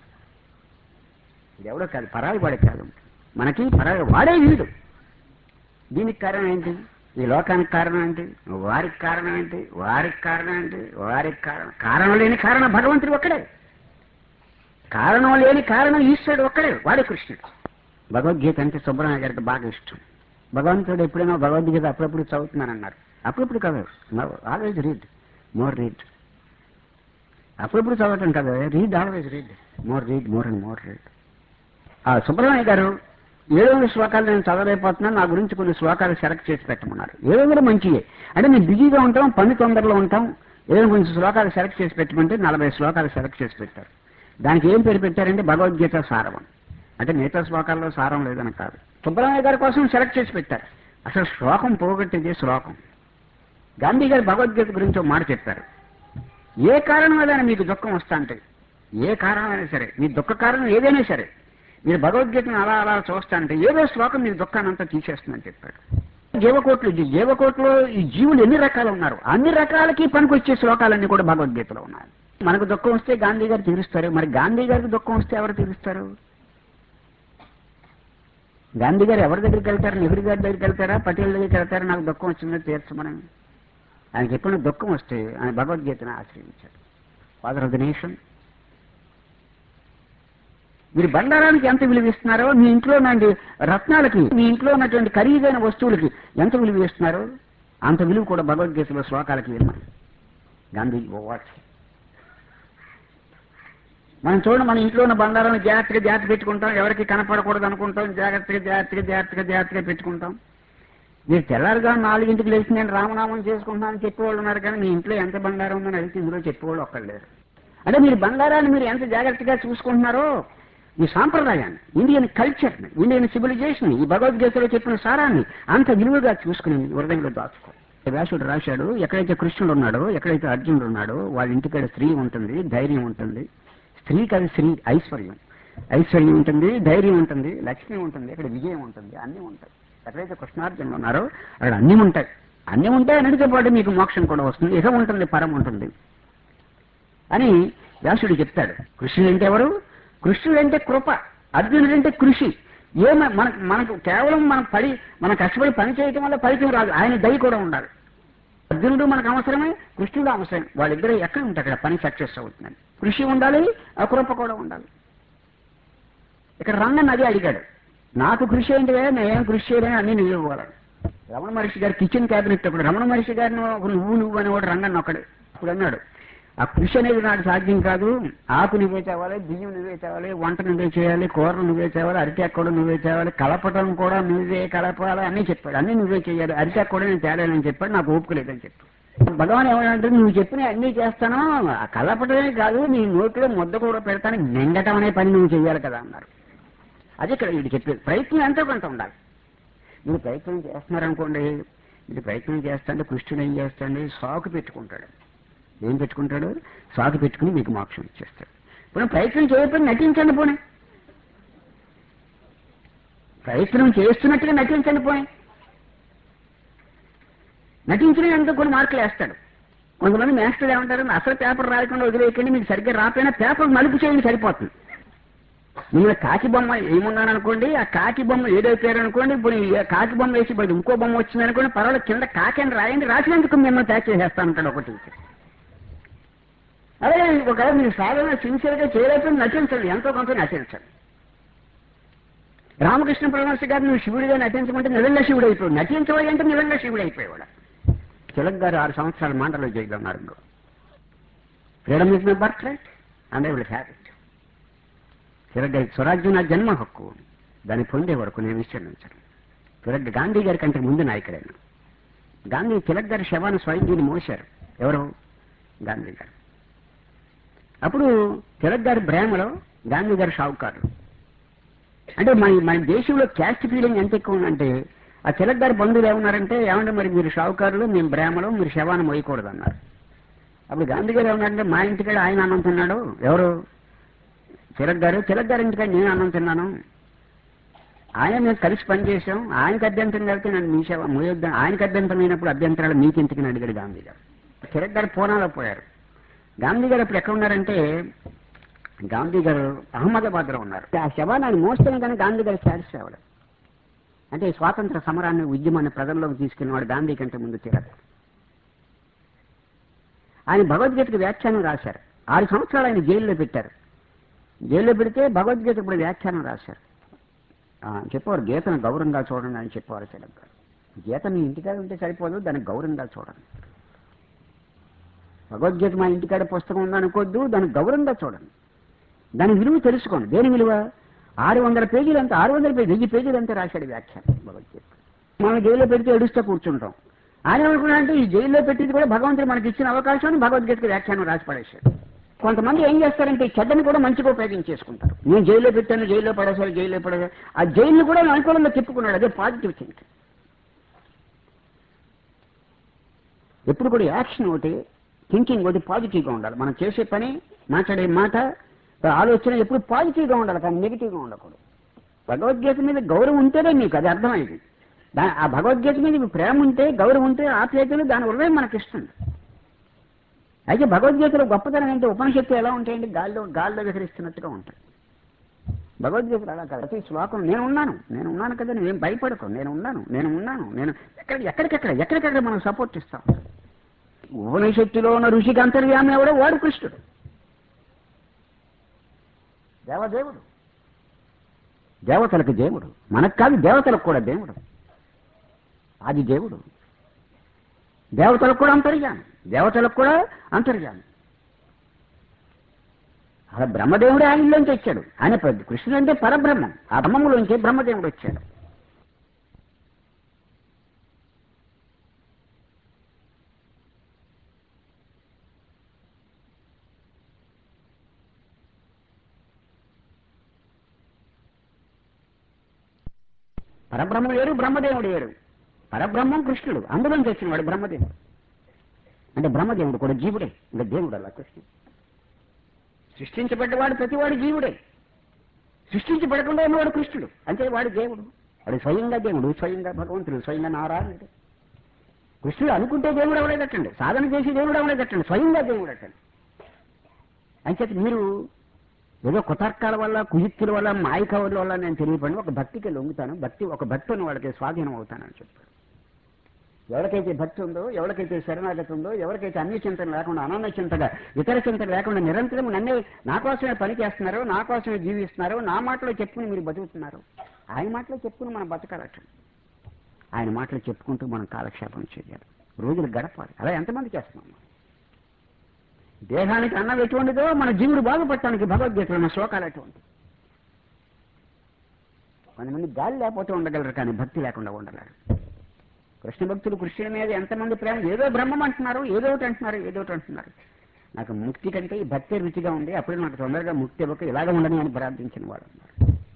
[SPEAKER 1] ఇది ఎవడో కాదు పరాయి వాడే కాదు మనకి పరాయి వాడే వీడు దీనికి కారణం ఏంటి ఈ లోకానికి కారణం ఏంటి వారికి కారణం ఏంటి వారికి కారణం ఏంటి వారికి కారణం కారణం లేని కారణం భగవంతుడు ఒక్కడే కారణం లేని కారణం ఈశ్వరుడు ఒక్కడే వాడే కృష్ణుడు భగవద్గీత అంటే సుబ్రహ్మణ్య గారికి బాగా ఇష్టం భగవంతుడు ఎప్పుడైనా భగవద్గీత అప్పుడప్పుడు చదువుతున్నానన్నారు అప్పుడప్పుడు కాదు ఆల్వేజ్ రీడ్ మోర్ రీడ్ అప్పుడప్పుడు చదవటం కదా read always read more read more and more read ఆ సుబ్రహ్మణ్య గారు ఏడు వందల శ్లోకాలు నేను చదవలేకపోతున్నాను నా గురించి కొన్ని శ్లోకాలు సెలెక్ట్ చేసి పెట్టమన్నారు ఏడు వందలు మంచియే అంటే మేము బిజీగా ఉంటాం పని తొందరలో ఉంటాం ఏదైనా కొంచెం శ్లోకాలు సెలెక్ట్ చేసి పెట్టమంటే నలభై శ్లోకాలు సెలెక్ట్ చేసి పెట్టారు దానికి ఏం పేరు పెట్టారంటే భగవద్గీత సారం అని. అంటే మిగతా శ్లోకాల్లో సారం లేదని కాదు సుబ్రహ్మణ్య గారి కోసం సెలెక్ట్ చేసి పెట్టారు అసలు శ్లోకం పోగొట్టేది శ్లోకం గాంధీ గారు భగవద్గీత గురించి ఒక మాట చెప్పారు ఏ కారణం వల్ల మీకు దుఃఖం వస్తా అంటే ఏ కారణమైనా సరే మీ దుఃఖ కారణం ఏదైనా సరే మీరు భగవద్గీతను అలా అలా చూస్తా అంటే ఏదో శ్లోకం మీ దుఃఖాన్ని అంతా తీసేస్తుందని చెప్పాడు జీవకోట్లు ఈ జీవకోట్లో ఈ జీవులు ఎన్ని రకాలు ఉన్నారు అన్ని రకాలకి పనికొచ్చే శ్లోకాలన్నీ కూడా భగవద్గీతలో ఉన్నాయి మనకు దుఃఖం వస్తే గాంధీ గారు తీరుస్తారు మరి గాంధీ గారికి దుఃఖం వస్తే ఎవరు తీరుస్తారు గాంధీ గారు ఎవరి దగ్గరికి వెళ్తారు నెహ్రూ గారి దగ్గరికి వెళ్తారా పటేల్ దగ్గరికి వెళ్తారా నాకు దుఃఖం వచ్చిందో తీర్చమని ఆయనకి ఎప్పుడు దుఃఖం వస్తే ఆయన భగవద్గీతను ఆశ్రయించాడు ఫాదర్ ఆఫ్ ద నేషన్ మీరు బంగారానికి ఎంత విలువ ఇస్తున్నారో మీ ఇంట్లో ఉన్నటువంటి రత్నాలకి మీ ఇంట్లో ఉన్నటువంటి ఖరీదైన వస్తువులకి ఎంత విలువ ఇస్తున్నారో అంత విలువ కూడా భగవద్గీతలో శ్లోకాలకి విన్నాం గాంధీ వాట్స్ మనం చూడండి మన ఇంట్లో ఉన్న బంగారం జాగ్రత్తగా జాగ్రత్త పెట్టుకుంటాం ఎవరికి కనపడకూడదు అనుకుంటాం జాగ్రత్తగా జాగ్రత్తగా జాగ్రత్తగా జాగ్రత్తగా పెట్టుకుంటాం మీరు తెల్లారుగా నాలుగింటికి లేచి నేను రామనామం చేసుకుంటున్నానని చెప్పేవాళ్ళు ఉన్నారు కానీ మీ ఇంట్లో ఎంత బంగారం ఉందని అడిగితే ఇందులో చెప్పేవాళ్ళు ఒక్కళ్ళు లేరు అంటే మీరు బంగారాన్ని మీరు ఎంత జాగ్రత్తగా చూసుకుంటున్నారో ఈ సాంప్రదాయాన్ని ఇండియన్ కల్చర్ని ఇండియన్ సివిలైజేషన్ ఈ భగవద్గీతలో చెప్పిన సారాన్ని అంత విలువగా చూసుకుని హృదయంలో దాచుకో వ్యాసుడు రాశాడు ఎక్కడైతే కృష్ణుడు ఉన్నాడో ఎక్కడైతే అర్జునుడు ఉన్నాడో వాళ్ళ ఇంటికాడ స్త్రీ ఉంటుంది ధైర్యం ఉంటుంది స్త్రీకి అది స్త్రీ ఐశ్వర్యం ఐశ్వర్యం ఉంటుంది ధైర్యం ఉంటుంది లక్ష్మి ఉంటుంది ఇక్కడ విజయం ఉంటుంది అన్నీ ఉంటాయి ఎక్కడైతే కృష్ణార్జునులు ఉన్నారో అక్కడ అన్నీ ఉంటాయి అన్నీ ఉంటాయి అన్నిటితో పాటు మీకు మోక్షం కూడా వస్తుంది ఇహ ఉంటుంది పరం ఉంటుంది అని వ్యాసుడు చెప్తాడు కృష్ణుడు అంటే ఎవరు కృష్ణుడు అంటే కృప అర్జునుడు అంటే కృషి ఏమ మన మనకు కేవలం మనం పడి మన కష్టపడి పని చేయటం వల్ల ఫలితం రాదు ఆయన దయ కూడా ఉండాలి అర్జునుడు మనకు అవసరమే కృష్ణుడు అవసరం వాళ్ళిద్దరూ ఎక్కడ ఉంటారు అక్కడ పని సక్సెస్ అవుతుందని కృషి ఉండాలి ఆ కృప కూడా ఉండాలి ఇక్కడ రంగన్ అదే అడిగాడు నాకు కృషి ఏంటి కదా నేనేం కృషి చేయలేని అన్ని నువ్వు ఇవ్వాలి రమణ మహర్షి గారు కిచెన్ క్యాబినెట్ అప్పుడు రమణ మహర్షి గారిని ఒక నువ్వు నువ్వు అనేవాడు రంగన్ ఒక్కడు ఇప్పుడు అన్నాడు ఆ కృషి అనేది నాకు సాధ్యం కాదు ఆకు నువ్వే తేవాలి బియ్యం నువ్వే తేవాలి వంట నువ్వే చేయాలి కూరలు నువ్వే తేవాలి అరిటాకు కూడా నువ్వే తేవాలి కలపటం కూడా నువ్వే కలపాలి అన్నీ చెప్పాడు అన్నీ నువ్వే చేయాలి అరిటాకు కూడా నేను తేలేనని చెప్పాడు నాకు ఓపిక లేదని చెప్పాడు భగవాన్ ఏమంటే నువ్వు చెప్పిన అన్నీ చేస్తాను ఆ కలపటమే కాదు నీ నోట్లో ముద్ద కూడా పెడతాను నిండటం అనే పని నువ్వు చేయాలి కదా అన్నారు అది ఇక్కడ వీడు చెప్పేది ప్రయత్నం ఎంతో కొంత ఉండాలి మీరు ప్రయత్నం చేస్తున్నారనుకోండి మీరు ప్రయత్నం చేస్తాంటే కృష్ణుడు ఏం చేస్తాండి సాకు పెట్టుకుంటాడు ఏం పెట్టుకుంటాడు సాకు పెట్టుకుని మీకు మోక్షం ఇచ్చేస్తాడు ఇప్పుడు ప్రయత్నం చేయకపోతే నటించండి పోనీ ప్రయత్నం చేస్తున్నట్టుగా నటించండి పోనీ నటించిన ఎంత కొన్ని మార్కులు వేస్తాడు కొంతమంది మాస్టర్లు ఏమంటారు అసలు పేపర్ రాయకుండా వదిలేయకండి మీకు సరిగ్గా రాకపోయినా పేపర్ మలుపు చేయండి సరిపోతుంది నేను కాకి బొమ్మ ఏమున్నాను అనుకోండి ఆ కాకి బొమ్మ ఏదో పేరు అనుకోండి ఇప్పుడు ఈ కాకి బొమ్మ వేసి ఇప్పుడు ఇంకో బొమ్మ వచ్చింది అనుకోండి పర్వాలేదు కింద కాకి అని రాయండి రాసినందుకు మిమ్మల్ని ప్యాక్ చేసేస్తాను అంటాడు ఒకటి అదే ఒకవేళ మీరు సాధన సిన్సియర్గా చేయలేకపోతే నటించండి ఎంతో కొంత నటించండి రామకృష్ణ పరమహంస గారు నువ్వు శివుడిగా నటించమంటే నిజంగా శివుడు అయిపోయాడు నటించవాలి అంటే నిజంగా శివుడు అయిపోయాడు తిలక్ గారు ఆరు సంవత్సరాల మండలో జైలు ఉన్నారు freedom is my birthright and I will have it Tilak గారి స్వరాజ్యం నా జన్మ హక్కు దాన్ని పొందే వరకు నేను విశ్రమించను తిలక్ గాంధీ గారి కంటే ముందు నాయకుడైన గాంధీ తిలక్ గారి శవాన్ని స్వయంజీని మోశారు ఎవరు గాంధీ గారు అప్పుడు తిలక్ గారి బ్రాహ్మలో గాంధీ గారి షావుకారులు అంటే మన మన దేశంలో క్యాస్ట్ ఫీలింగ్ ఎంత ఎక్కువ ఉందంటే ఆ తిలక్ గారి బంధువులు ఏమన్నారంటే ఏమంటే మరి మీరు షావుకారులు మేము బ్రాహ్మణం మీరు శవాన్ని మోయకూడదు అన్నారు అప్పుడు గాంధీ గారు ఏమన్నారంటే మా ఇంటికాడ ఆయన అన్నం తిన్నాడు ఎవరు తిలక్ గారు తిలక్ గారి ఇంటికాడ నేను అన్నం తిన్నాను ఆయన మేము కలిసి పనిచేసాం ఆయనకు అభ్యంతరం కలిగితే నన్ను మీ సేవ మోయొద్దాం ఆయనకు అభ్యంతరం అయినప్పుడు అభ్యంతరాలు మీకు ఇంటికి అడిగాడు గాంధీ గారు తిలక్ గారు పూనాలో పోయారు గాంధీ గారు ఇప్పుడు ఎక్కడ ఉన్నారంటే గాంధీ గారు అహ్మదాబాద్ లో ఉన్నారు ఆ శవాన్ని ఆయన మోస్తేనే కానీ గాంధీ గారు సాటిస్ఫై అవ్వలేదు అంటే ఈ స్వాతంత్ర సమరాన్ని ఉద్యమాన్ని ప్రజల్లోకి తీసుకెళ్ళినవాడు గాంధీ కంటే ముందు తిరగ ఆయన భగవద్గీతకు వ్యాఖ్యానం రాశారు ఆరు సంవత్సరాలు ఆయన జైల్లో పెట్టారు జైల్లో పెడితే భగవద్గీత ఇప్పుడు వ్యాఖ్యానం రాశారు ఆ, చెప్పేవారు గీతను గౌరవంగా చూడండి అని చెప్పేవారు చిలక గీత మీ ఇంటికాడ ఉంటే సరిపోదు దాన్ని గౌరవంగా చూడండి భగవద్గీత మా ఇంటికాడ పుస్తకం ఉందనుకోద్దు దాన్ని గౌరవంగా చూడండి దాని విలువ తెలుసుకోండి దేని విలువ ఆరు వందల పేజీలు అంతా ఆరు వందల పేజీ వెయ్యి పేజీలు అంతా రాశాడు వ్యాఖ్యానం భగవద్గీత మనం జైల్లో పెడితే ఏడుస్తూ కూర్చుంటాం ఆయన ఏమనుకున్నా అంటే ఈ జైల్లో పెట్టింది కూడా భగవంతుడు మనకి ఇచ్చిన అవకాశాన్ని భగవద్గీతకు వ్యాఖ్యానం రాసి పడేశాడు కొంతమంది ఏం చేస్తారంటే ఈ చెడ్డని కూడా మంచిగా ఉపయోగించేసుకుంటారు నేను జైల్లో పెట్టాను జైల్లో పడేసారు జైల్లో పడేసారు ఆ జైలు కూడా అనుకూలంగా తిప్పుకున్నాడు అదే పాజిటివ్ థింక్ ఎప్పుడు కూడా యాక్షన్ ఒకటి థింకింగ్ ఒకటి పాజిటివ్గా ఉండాలి మనం చేసే పని మాట్లాడే మాట ఆలోచన ఎప్పుడు పాజిటివ్గా ఉండాలి కానీ నెగిటివ్గా ఉండకూడదు భగవద్గీత మీద గౌరవం ఉంటేనే మీకు అది అర్థమైంది దా ఆ భగవద్గీత మీద మీకు ప్రేమ ఉంటే గౌరవం ఉంటే ఆప్యాయతలు దాని హృదయం మనకి ఇస్తుంది అయితే భగవద్గీతలో గొప్పతనం ఏంటంటే ఉపనిషత్తులు ఎలా ఉంటాయంటే గాల్లో గాల్లో విహరిస్తున్నట్టుగా ఉంటాయి భగవద్గీతలు అలా కాదు ప్రతి శ్లోకం నేను ఉన్నాను నేను ఉన్నాను కదా నేను భయపడకు నేను ఉన్నాను నేను ఉన్నాను నేను ఎక్కడ ఎక్కడికెక్కడ ఎక్కడికెక్కడ మనం సపోర్ట్ ఇస్తాం ఉపనిషత్తులో ఉన్న ఋషికి అంతర్యామి ఎవడో వాడు కృష్ణుడు దేవదేవుడు దేవతలకు దేవుడు మనకు కాదు దేవతలకు కూడా దేవుడు ఆది దేవుడు దేవతలకు కూడా అంతర్యామి దేవతలకు కూడా అంతర్యామి అలా బ్రహ్మదేవుడే ఆయనలోంచి వచ్చాడు ఆయన ప్ర- కృష్ణుడు అంటే పరబ్రహ్మం ఆ బ్రహ్మములోంచి బ్రహ్మదేవుడు వచ్చాడు పరబ్రహ్మం వేరు బ్రహ్మదేవుడు వేరు పరబ్రహ్మం కృష్ణుడు అందులోంచి వచ్చిన వాడు బ్రహ్మదేవుడు అంటే బ్రహ్మదేవుడు కూడా జీవుడే ఇంకా దేవుడు అలా కృష్ణుడు సృష్టించబడ్డవాడు ప్రతివాడు జీవుడే సృష్టించబడకుండా ఉన్నవాడు కృష్ణుడు అంటే వాడు దేవుడు వాడు స్వయంగా దేవుడు స్వయంగా భగవంతుడు స్వయంగా నారాయణుడు కృష్ణుడు అనుకుంటే దేవుడు అవలేదట్టండి సాధన చేసి దేవుడు అవలేదట్టండి స్వయంగా దేవుడు అట్టండి అంచేత మీరు ఏదో కుతర్కాల వల్ల కుయుక్తుల వల్ల మాయకవుల వల్ల నేను తెలియపడి ఒక భక్తికి లొంగుతాను భక్తి ఒక భక్తి ఉన్న వాళ్ళకి స్వాధీనం అవుతానని చెప్పాడు ఎవరికైతే భక్తి ఉందో ఎవరికైతే శరణాగతి ఉందో ఎవరికైతే అన్ని చింతన లేకుండా అనన్య చింతగా ఇతర చింతన లేకుండా నిరంతరం నన్నే నా కోసమే పని చేస్తున్నారో నా కోసమే జీవిస్తున్నారో నా మాటలో చెప్పుకుని మీరు బతుకుతున్నారు ఆయన మాటలో చెప్పుకుని మనం బతకాలట ఆయన మాటలు చెప్పుకుంటూ మనం కాలక్షేపం చేయాలి రోజులు గడపాలి అలా ఎంతమంది చేస్తున్నాం దేహానికి అన్నం ఎటువంటిదో మన జీవుడు బాగుపడటానికి భగవద్గీతలో ఉన్న శ్లోకాలు ఎటువంటి కొంతమంది గాలి లేకపోతే ఉండగలరు కానీ భక్తి లేకుండా ఉండలేరు కృష్ణ భక్తులు కృష్ణుడి మీద ఎంతమంది ప్రేమ ఏదో బ్రహ్మం అంటున్నారు ఏదో ఒకటి అంటున్నారు ఏదో ఒకటి అంటున్నారు నాకు ముక్తి కంటే ఈ భక్తి రుచిగా ఉంది అప్పుడు నాకు తొందరగా ముక్తి ఇవ్వక ఇలాగ ఉండని అని ప్రార్థించిన వాడు ఉన్నారు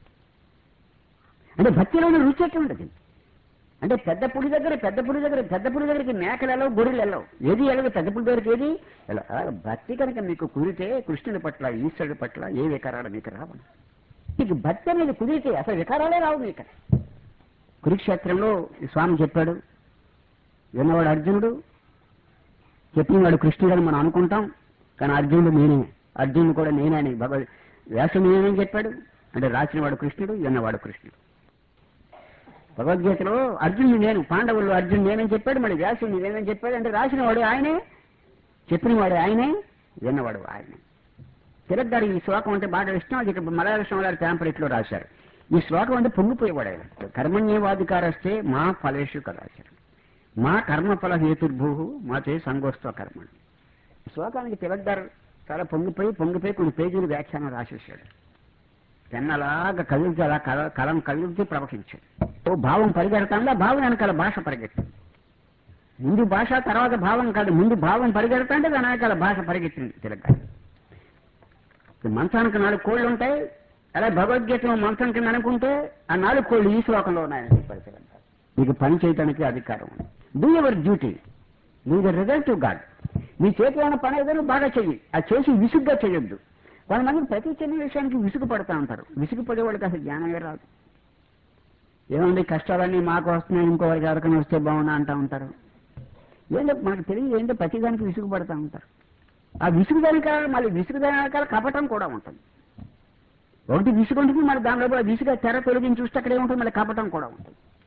[SPEAKER 1] అంటే భక్తిలోని రుచి ఎట్లా ఉండదు అంటే పెద్ద పులి దగ్గర పెద్ద పులి దగ్గర పెద్ద పులి దగ్గరికి మేకలు వెళ్ళవు గొర్రెలు వెళ్ళవు ఏది వెళ్ళదు పెద్ద పులి దగ్గరికి ఏది వెళ్ళవు అలాగే భక్తి కనుక మీకు కుదిరితే కృష్ణుడి పట్ల ఈశ్వరుడి పట్ల ఏ వికారాలు మీకు రావు మీకు భక్తి అనేది కుదిరితే అసలు వికారాలే రావు మీకు కురుక్షేత్రంలో ఈ స్వామి చెప్పాడు విన్నవాడు అర్జునుడు చెప్పినవాడు కృష్ణుడు అని మనం అనుకుంటాం కానీ అర్జునుడు నేనే అర్జునుడు కూడా నేనే అని భగవద్ వ్యాసుడు నేనేం చెప్పాడు అంటే రాసినవాడు కృష్ణుడు విన్నవాడు కృష్ణుడు భగవద్గీతలో అర్జునుడు నేను పాండవులు అర్జునుడు నేనని చెప్పాడు మళ్ళీ వ్యాసుడు నేనని చెప్పాడు అంటే రాసినవాడు ఆయనే చెప్పినవాడు ఆయనే విన్నవాడు ఆయనే తిలక్ గారు ఈ శ్లోకం అంటే బాగా ఇష్టం అది ఇక్కడ మలయాళ గారి ప్యాంపలెట్లో రాశారు ఈ శ్లోకం అంటే పొంగిపోయేవాడు ఆయన కర్మణ్యేవాధికారస్తే మా ఫలేషు కదాచారం మా కర్మఫల హేతుర్భూ మాతే సంగోస్త్వ కర్మ ఈ శ్లోకానికి తిలక్ గారు చాలా పొంగిపోయి పొంగిపోయి కొన్ని పేజీలు వ్యాఖ్యానం రాసేసాడు పెన్నలాగా కదిలితే అలా కల కలం కదిలితే ప్రవహించాడు ఓ భావం పరిగెడతాందా భావం వెనకాల భాష పరిగెత్తింది ముందు భాష తర్వాత భావం కాదు ముందు భావం పరిగెడతాంటే దాని వెనకాల భాష పరిగెత్తింది తిలక్ గారు ఈ మంచానికి నాలుగు కోళ్ళు ఉంటాయి అలా భగవద్గీత మంచం కింద అనుకుంటే ఆ నాలుగు కోళ్ళు ఈ శ్లోకంలో ఉన్నాయని చెప్పారు తిలక్ గారు. మీకు పని చేయడానికి అధికారం ఉంది do your duty do the result to God మీ చేతిలో ఉన్న పని ఏదైనా బాగా చెయ్యి అది చేసి విసుగ్గా చేయొద్దు కొంతమంది ప్రతి చిన్న విషయానికి విసుగు పడతా ఉంటారు విసుగు పడే వాళ్ళకి అసలు జ్ఞానమే రాదు ఏమండి కష్టాలన్నీ మాకు వస్తున్నాయి ఇంకోవారికి ఎవరికైనా వస్తే బాగున్నా అంటా ఉంటారు ఏంటో మనకు తెలియదు ఏంటో ప్రతిదానికి విసుగు పడతా ఉంటారు ఆ విసుగు దానిక మళ్ళీ విసుగు దానికాల కపటం కూడా ఉంటుంది ఒకటి విసుగు ఉంటుంది మరి దానిలో కూడా విసుగా తెర తొలగించి చూస్తే అక్కడ ఏముంటుంది మళ్ళీ కపటం కూడా ఉంటుంది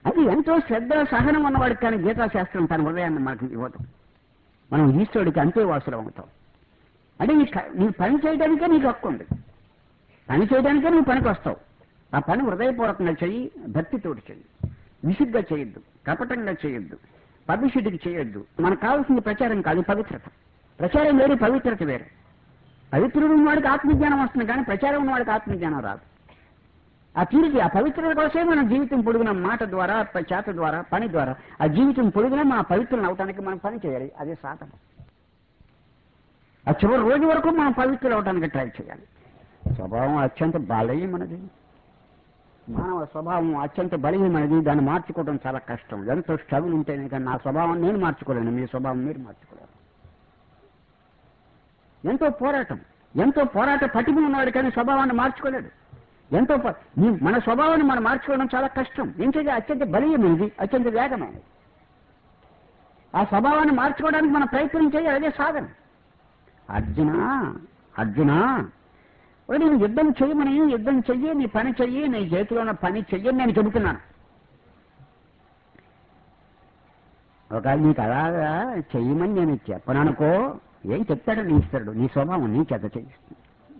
[SPEAKER 1] అది ఎంతో శ్రద్ధ సహనం ఉన్నవాడికి కానీ గీతాశాస్త్రం తన హృదయాన్ని మనకి ఇవ్వదు మనం ఈశ్వరుడికి అంతే వాసులం అవుతాం అంటే నీ క- నీ పని చేయడానికే నీకు హక్కు ఉంది పని చేయడానికే నువ్వు పనికి వస్తావు ఆ పని హృదయపూర్వకంగా చెయ్యి భక్తితోటి చెయ్యి విసుగ్గా చేయొద్దు కపటంగా చేయొద్దు పబ్లిసిటీకి చేయొద్దు మనకు కావాల్సింది ప్రచారం కాదు పవిత్రత ప్రచారం వేరు పవిత్రత వేరు పవిత్రుడు ఉన్నవాడికి ఆత్మజ్ఞానం వస్తుంది కానీ ప్రచారం ఉన్నవాడికి ఆత్మజ్ఞానం రాదు ఆ తీరికి ఆ పవిత్రత కోసమే మన జీవితం పొడుగున మాట ద్వారా ప- చేత ద్వారా పని ద్వారా ఆ జీవితం పొడుగున మన పవిత్రులను అవటానికి మనం పని చేయాలి అదే సాధన ఆ చివరి రోజు వరకు మనం పవిత్రులు అవటానికి ట్రై చేయాలి స్వభావం అత్యంత బలహీనమైనది మానవ స్వభావం అత్యంత బలహీనమైనది దాన్ని మార్చుకోవడం చాలా కష్టం ఎంతో స్ట్రగుల్ ఉంటేనే కానీ నా స్వభావం నేను మార్చుకోలేను మీ స్వభావం మీరు మార్చుకోలేరు ఎంతో పోరాటం ఎంతో పోరాట పటిమ ఉన్నవాడు కానీ స్వభావాన్ని మార్చుకోలేడు ఎంతో ప- నీ- మన స్వభావాన్ని మనం మార్చుకోవడం చాలా కష్టం ఎందుకంటే అత్యంత బలీయమైనది అత్యంత వేగమైనది ఆ స్వభావాన్ని మార్చుకోవడానికి మనం ప్రయత్నం చేయాలి అదే సాధన అర్జున అర్జున ఓ నేను యుద్ధం చేయమని యుద్ధం చెయ్యి నీ పని చెయ్యి నీ చేతిలో ఉన్న పని చెయ్యని నేను చెబుతున్నాను ఒకవేళ నీకు అలాగా చెయ్యమని నేను చెప్పను అనుకో ఏం చెప్తాడో నీ ఇస్తాడు నీ స్వభావం నీ చేత చేయిస్తుంది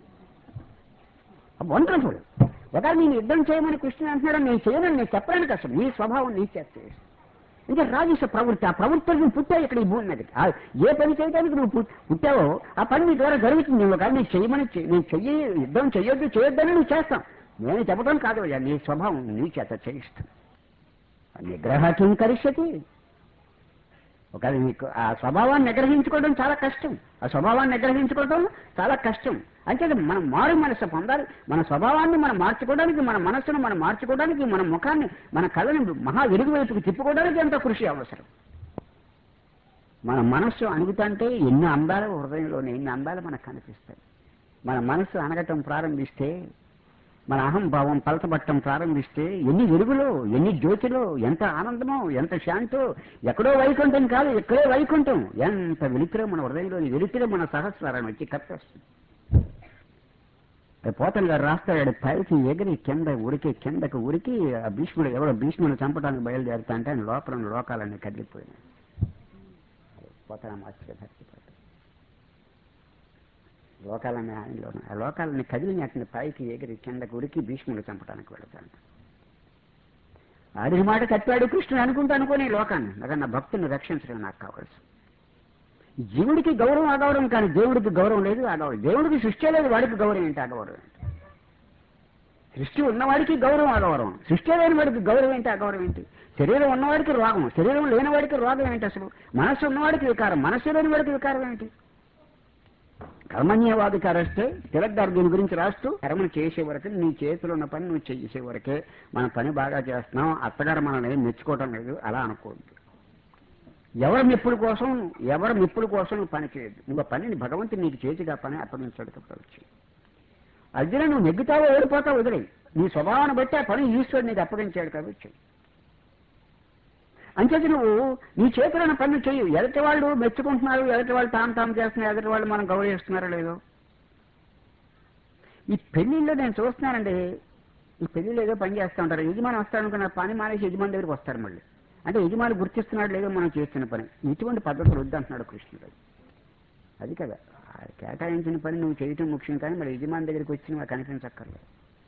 [SPEAKER 1] వండర్ఫుల్ ఒకవేళ నేను యుద్ధం చేయమని కృష్ణుడు అంటున్నాడు నేను చేయనని నేను చెప్పడానికి అసలు నీ స్వభావం నీ చేత చేయిస్తుంది ఇంకా రాజస ప్రవృత్తి ఆ ప్రవృత్తులు నువ్వు పుట్టావు ఇక్కడ ఈ భూమి మీదకి ఆ ఏ పని చేయడానికి నువ్వు పుట్- పుట్టావో ఆ పని నీ ద్వారా జరుగుతుంది నువ్వు కానీ నేను చెయ్యమని చెయ్- నేను చెయ్యి యుద్ధం చెయ్యొద్దు చేయొద్దని నువ్వు చేస్తాం నేను చెప్పడం కాదు అయ్యా నీ స్వభావం నీ చేత చేయిస్తుంది నిగ్రహం కరిష్యతి ఒకవేళ నీకు ఆ స్వభావాన్ని నిగ్రహించుకోవడం చాలా కష్టం ఆ స్వభావాన్ని నిగ్రహించుకోవడం చాలా కష్టం అంటే మనం మారు మనసు పొందాలి మన స్వభావాన్ని మనం మార్చుకోవడానికి మన మనస్సును మనం మార్చుకోవడానికి మన ముఖాన్ని మన కళ్ళని మహా వెలుగు వైపుకి తిప్పుకోవడానికి ఎంతో కృషి అవసరం మన మనస్సు అణుగుతుంటే ఎన్ని అందాలు హృదయంలోనే ఎన్ని అందాలు మనకు కనిపిస్తాయి మన మనస్సు అనగటం ప్రారంభిస్తే మన అహంభావం పలతబట్టం ప్రారంభిస్తే ఎన్ని వెలుగులో ఎన్ని జ్యోతిలో ఎంత ఆనందమో ఎంత శాంతో ఎక్కడో వైకుంఠం కాదు ఎక్కడో వైకుంఠం ఎంత వెలుతురో మన హృదయంలోని వెలుతురే మన సహస్రాన్ని వచ్చి కప్పేస్తుంది పోతన్ గారు రాస్తాడు పైకి ఎగిరి కింద ఉరికి కిందకు ఉరికి ఆ భీష్ముడు ఎవరో భీష్ముడు చంపడానికి బయలుదేరుతా అంటే ఆయన లోపల ఉన్న లోకాలన్నీ కదిలిపోయినాయి పోతన మాస్టర్ భక్తి లోకాలన్నీ ఆయనలో ఉన్నాయి. ఆ లోకాలని కదిలినట్టు పైకి ఎగిరి కిందకు ఉరికి భీష్ముడు చంపడానికి వెళతాను ఆడి మాట కట్టాడు కృష్ణుడు అనుకుంటా అనుకోని ఈ లోకాన్ని అదే నా భక్తుని రక్షించడం నాకు కావాల్సి జీవుడికి గౌరవం అగౌరవం కానీ దేవుడికి గౌరవం లేదు అగౌరవం దేవుడికి సృష్టి లేదు వాడికి గౌరవం ఏంటి అగౌరవం ఏంటి సృష్టి ఉన్నవాడికి గౌరవం అగౌరవం సృష్టి లేని వాడికి గౌరవం ఏంటి అగౌరవం ఏంటి శరీరం ఉన్నవాడికి రోగం శరీరం లేని వాడికి రోగం ఏంటి అసలు మనస్సు ఉన్నవాడికి వికారం మనస్సు లేని వాడికి వికారం ఏంటి కర్మణ్యవాధికారస్తే తిలక్ గారు దీని గురించి రాస్తూ కర్మను చేసే వరకు నీ చేతిలో ఉన్న పని నువ్వు చేసే వరకే మన పని బాగా చేస్తున్నాం అత్తగారు మనల్ని ఏం మెచ్చుకోవడం లేదు అలా అనుకోవద్దు ఎవరి మెప్పుల కోసం ఎవరి మెప్పుల కోసం నువ్వు పని చేయొద్దు నువ్వు ఆ పనిని భగవంతుడు నీకు చేతిగా పని అప్పగించాడు వచ్చి అర్జున నువ్వు నెగ్గుతావో ఓడిపోతావు వదిలే నీ స్వభావాన్ని బట్టి ఆ పని ఈశ్వరుడు నీకు అప్పగించాడు కాబట్టి అంచేది నువ్వు నీ చేతిలో ఉన్న పనులు చెయ్యి ఎదుటి వాళ్ళు మెచ్చుకుంటున్నారు ఎదుటి వాళ్ళు తాము తాము చేస్తున్నారు ఎదుటి వాళ్ళు మనం గౌరవిస్తున్నారో లేదో ఈ పెళ్లిళ్ళలో నేను చూస్తున్నానండి ఈ పెళ్లిలో ఏదో పని చేస్తూ ఉంటారు యజమాని వస్తాడనుకున్న పని మానేసి యజమాని దగ్గరికి వస్తారు మళ్ళీ అంటే యజమాని గుర్తిస్తున్నాడు లేదో మనం చేస్తున్న పని ఇటువంటి పద్ధతులు వద్దంటున్నాడు కృష్ణుడు అది కదా ఆ కేటాయించిన పని నువ్వు చేయటం ముఖ్యం కానీ మరి యజమాని దగ్గరికి వచ్చి నువ్వు కనిపించక్కర్లేదు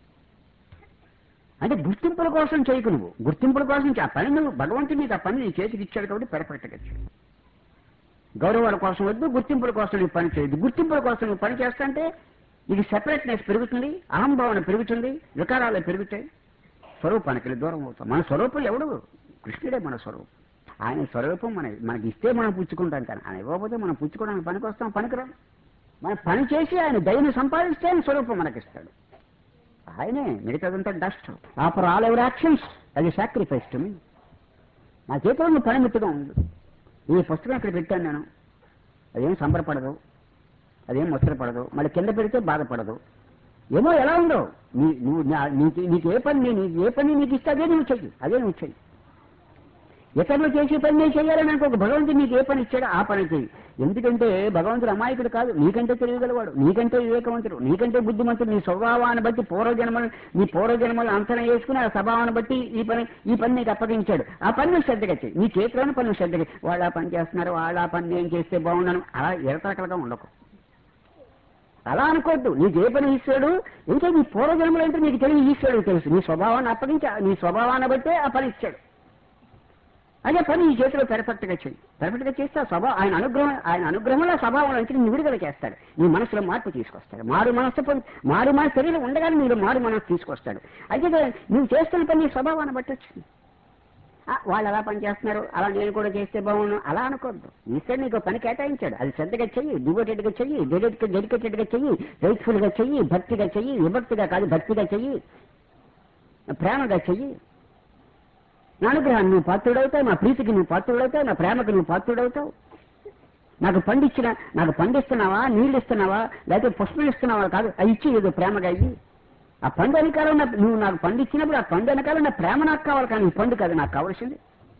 [SPEAKER 1] అంటే గుర్తింపుల కోసం చేయకు నువ్వు గుర్తింపుల కోసం చే- ఆ పని నువ్వు భగవంతుడు నీకు ఆ పని నీ చేతికి ఇచ్చాడు కాబట్టి పెరపెట్టగా చేయి గౌరవాల కోసం వద్దు గుర్తింపుల కోసం నువ్వు పని చేయదు గుర్తింపుల కోసం నువ్వు పని చేస్తుంటే ఇది సెపరేట్నెస్ పెరుగుతుంది అహంభావన పెరుగుతుంది వికారాలు పెరుగుతాయి స్వరూపానికి వెళ్ళి దూరం అవుతాం మన స్వరూపం ఎవడు కృష్ణుడే మన స్వరూపం ఆయన స్వరూపం మన మనకి ఇస్తే మనం పుచ్చుకుంటాం కానీ ఆయన ఇవ్వకపోతే మనం పుచ్చుకోవడానికి పనికి వస్తాం పనికిరాం మనం పని చేసి ఆయన దయని సంపాదిస్తే ఆయన స్వరూపం మనకిస్తాడు ఆయనే మిగతాదంతా dust offer all ever actions అది సాక్రిఫైస్ టు మీ నా చేతిలో నువ్వు పనిమిట్టుగా ఉంది ఈ పుస్తకం ఇక్కడ పెట్టాను నేను అదేం సంబరపడదు అదేం ముచ్చటపడదు మళ్ళీ కింద పెడితే బాధపడదు ఏమో ఎలా ఉందో నీ నువ్వు నా- నీకు నీకు ఏ పని నీ- నీకు ఏ పని నీకు ఇస్తే అదే నువ్వు చెయ్యి అదే నువ్వు చెయ్యి ఎక్కడ నువ్వు చేసే పని నేను చేయాలని అనుకో భగవంతుడు నీకు ఏ పని ఇచ్చాడో ఆ పని చెయ్యి ఎందుకంటే భగవంతుడు అమాయకుడు కాదు నీకంటే తెలియగలవాడు నీకంటే వివేకవంతుడు నీకంటే బుద్ధిమంతుడు నీ స్వభావాన్ని బట్టి పూర్వజన్మలు నీ పూర్వజన్మలు అంతరం వేసుకుని ఆ స్వభావాన్ని బట్టి ఈ పని ఈ పని నీకు అప్పగించాడు ఆ పని నువ్వు శ్రద్ధగా చేయి నీ చేతిలోని పని నువ్వు శ్రద్ధగా చెయ్యి. వాళ్ళు ఆ పని చేస్తున్నారు వాళ్ళు ఆ పని నేను చేస్తే బాగున్నాను అలా ఎరతరకలుగా ఉండకు అలా అనుకోవద్దు నీకు ఏ పని ఈశ్వరుడు ఇంకా నీ పూర్వజన్మలు అంటే నీకు తెలియదు ఈశ్వరుడు తెలుసు నీ స్వభావాన్ని అప్పగించి నీ స్వభావాన్ని బట్టే ఆ పని ఇచ్చాడు అదే పని ఈ చేతిలో పెర్ఫెక్ట్ గా చెయ్యి పెర్ఫెక్ట్ గా చేస్తే ఆ స్వభావం ఆయన అనుగ్రహం ఆయన అనుగ్రహంలో స్వభావం నుంచి నీ విడుదల చేస్తాడు నీ మనసులో మార్పు తీసుకొస్తాడు మారు మనస్సు పొంది- మారు మన శరీరం ఉండగానే నీలో మారు మనసు తీసుకొస్తాడు అయితే నువ్వు చేస్తున్న పని నీ స్వభావాన్ని బట్టి వచ్చింది ఆ, వాళ్ళు అలా పని చేస్తున్నారు అలా నేను కూడా చేస్తే బాగున్నాను అలా అనుకోద్దు ఈశ్వరు నీకు పని కేటాయించాడు అది శ్రద్ధగా చెయ్యి డివోటెడ్ గా చెయ్యి డెడికేటెడ్ గా చెయ్యి ఫెయిత్ఫుల్ గా చెయ్యి భక్తిగా చెయ్యి విభక్తిగా కాదు భక్తిగా చెయ్యి ప్రేమగా చెయ్యి నా అనుగ్రహాన్ని నువ్వు పాత్రుడవుతావు నా ప్రీతికి నువ్వు పాత్రుడవుతావు నా ప్రేమకు నువ్వు పాత్రుడవుతావు నాకు పండించిన నాకు పండిస్తున్నావా నీళ్ళు ఇస్తున్నావా లేకపోతే పుష్పలు ఇస్తున్నావా కాదు అది ఇచ్చి ఏదో ప్రేమగా అయ్యి ఆ పండు వెనకాల నా నువ్వు నాకు పండించినప్పుడు ఆ పండు వెనకాల నా ప్రేమ నాకు కావాలి కానీ ఈ పండు కాదు నాకు కావాల్సింది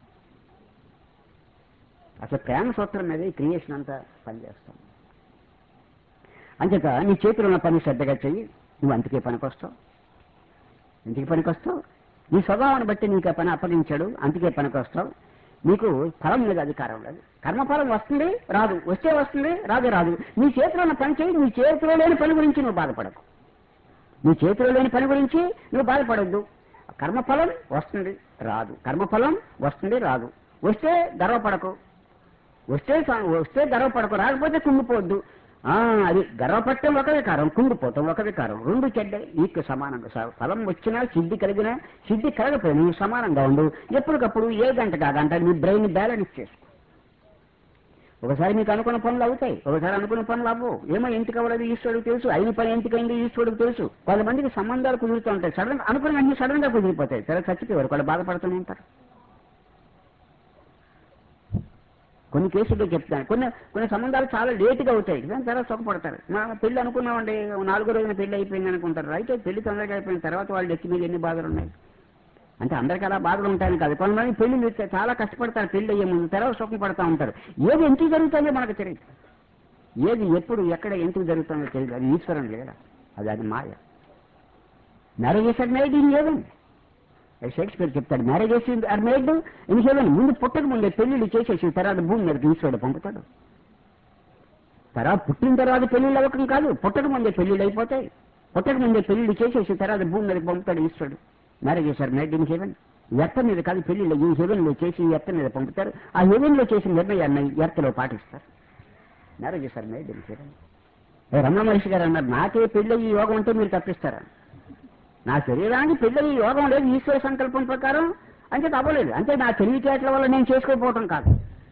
[SPEAKER 1] అసలు ప్రేమ సూత్రం మీద ఈ క్రియేషన్ అంతా పనిచేస్తాం అంచేత నీ చేతిలో ఉన్న పని శ్రద్ధగా చెయ్యి నువ్వు అంతకే పనికొస్తావు ఇంటికి పనికొస్తావు నీ స్వభావాన్ని బట్టి నీకు ఆ పని అప్పగించాడు అందుకే పనికొస్తావు నీకు ఫలం మీద అధికారం లేదు కర్మఫలం వస్తుంది రాదు వస్తే వస్తుంది రాదు రాదు నీ చేతిలో ఉన్న పని చేయి నీ చేతిలో లేని పని గురించి నువ్వు బాధపడకు నీ చేతిలో లేని పని గురించి నువ్వు బాధపడొద్దు కర్మఫలం వస్తుంది రాదు కర్మఫలం వస్తుంది రాదు వస్తే గర్వపడకు వస్తే స- వస్తే గర్వపడకు రాకపోతే కుంగిపోవద్దు ఆ, అది గర్వపడటం ఒక వికారం కుంగిపోవటం ఒక వికారం రెండు చెడ్డ నీకు సమానంగా స- ఫలం వచ్చినా సిద్ధి కలిగినా సిద్ధి కలగపోయినా నువ్వు సమానంగా ఉండు ఎప్పటికప్పుడు ఏ గంట కాదంట నీ బ్రెయిన్ బ్యాలెన్స్ చేసుకో ఒకసారి మీకు అనుకున్న పనులు అవుతాయి ఒకసారి అనుకున్న పనులు అవ్వవు ఏమో ఎందుకు అవ్వలేదు ఈశ్వరుడికి తెలుసు అయిన పని ఎందుకైంది ఈశ్వరుడికి తెలుసు కొంతమందికి సంబంధాలు కుదురుతూ ఉంటాయి సడన్ అనుకున్న వెంటనే సడన్ గా కుదిరిపోతాయి సరే చచ్చిపోయారు వాళ్ళు బాధపడుతూనే ఉంటారు కొన్ని కేసుల్లో చెప్తాను కొన్ని కొన్ని సంబంధాలు చాలా లేటుగా అవుతాయి దాని తర్వాత సుఖపడతారు మా పెళ్లి అనుకున్నామండి నాలుగో రోజున పెళ్లి అయిపోయింది అనుకుంటారు అయితే పెళ్లి తొందరగా అయిపోయిన తర్వాత వాళ్ళు ఎక్కి మీద ఎన్ని బాధలు ఉన్నాయి అంటే అందరికీ అలా బాధలు ఉంటాయని కాదు కొంతమంది పెళ్లి చాలా కష్టపడతారు పెళ్లి అయ్యే ముందు తర్వాత సుఖం పడతా ఉంటారు ఏది ఎందుకు జరుగుతుందో మనకు తెలియదు ఏది ఎప్పుడు ఎక్కడ ఎందుకు జరుగుతుందో తెలియదు అది ఈశ్వరం లేదా అది అది మాయ marriages are made in heaven Shakespeare చెప్తాడు marriages are made in heaven ముందు పుట్టక ముందే పెళ్లిళ్ళు చేసేసి తర్వాత భూమి మీదకి ఈశ్వరుడు పంపుతాడు తర్వాత పుట్టిన తర్వాత పెళ్లిళ్ళు అవ్వకం కాదు పుట్టక ముందే పెళ్లిళ్ళు అయిపోతాయి పుట్టక ముందే పెళ్లిళ్ళు చేసేసి తర్వాత భూమి మీదకి పంపుతాడు ఈశ్వరుడు marriages are made in heaven earth మీద కాదు పెళ్లిళ్ళు ఈ హెవెన్ లో చేసి ఎర్త మీద పంపుతారు ఆ హెవెన్ లో చేసిన నిర్ణయాన్ని ఎర్తలో పాటిస్తారు marriages are made in heaven Ramana Maharshi గారు అన్నారు నాకే పెళ్ళి ఈ యోగం అంటే మీరు తప్పిస్తారా నా శరీరానికి పెళ్ళి ఈ యోగం లేదు ఈశ్వర సంకల్పం ప్రకారం అంటే అవ్వలేదు అంటే నా తెలివితేటల వల్ల నేను చేసుకోకపోవటం కాదు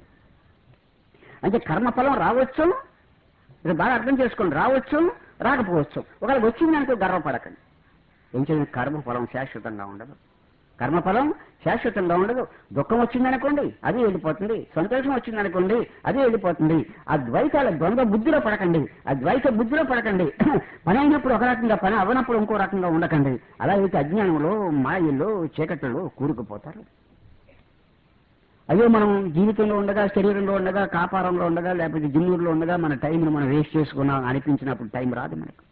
[SPEAKER 1] అంటే కర్మఫలం రావచ్చు ఇది బాగా అర్థం చేసుకోండి రావచ్చు రాకపోవచ్చు ఒకవేళ వచ్చింది అనుకో గర్వపడకండి ఏం చేయండి కర్మఫలం శాశ్వతంగా ఉండదు కర్మఫలం శాశ్వతంగా ఉండదు దుఃఖం వచ్చిందనుకోండి అది వెళ్ళిపోతుంది సంతోషం వచ్చిందనుకోండి అది వెళ్ళిపోతుంది ఆ ద్వైతాల ద్వంద్వ బుద్ధిలో పడకండి ఆ ద్వైత బుద్ధిలో పడకండి పని అయినప్పుడు ఒక రకంగా పని అవనప్పుడు ఇంకో రకంగా ఉండకండి అలా అయితే అజ్ఞానంలో మాయల్లో చీకట్లో కూరుకుపోతారు అయ్యో మనం జీవితంలో ఉండగా శరీరంలో ఉండగా కాపారంలో ఉండగా లేకపోతే జిన్నూరులో ఉండగా మన టైంను మనం వేస్ట్ చేసుకున్నాం అనిపించినప్పుడు టైం రాదు మనకు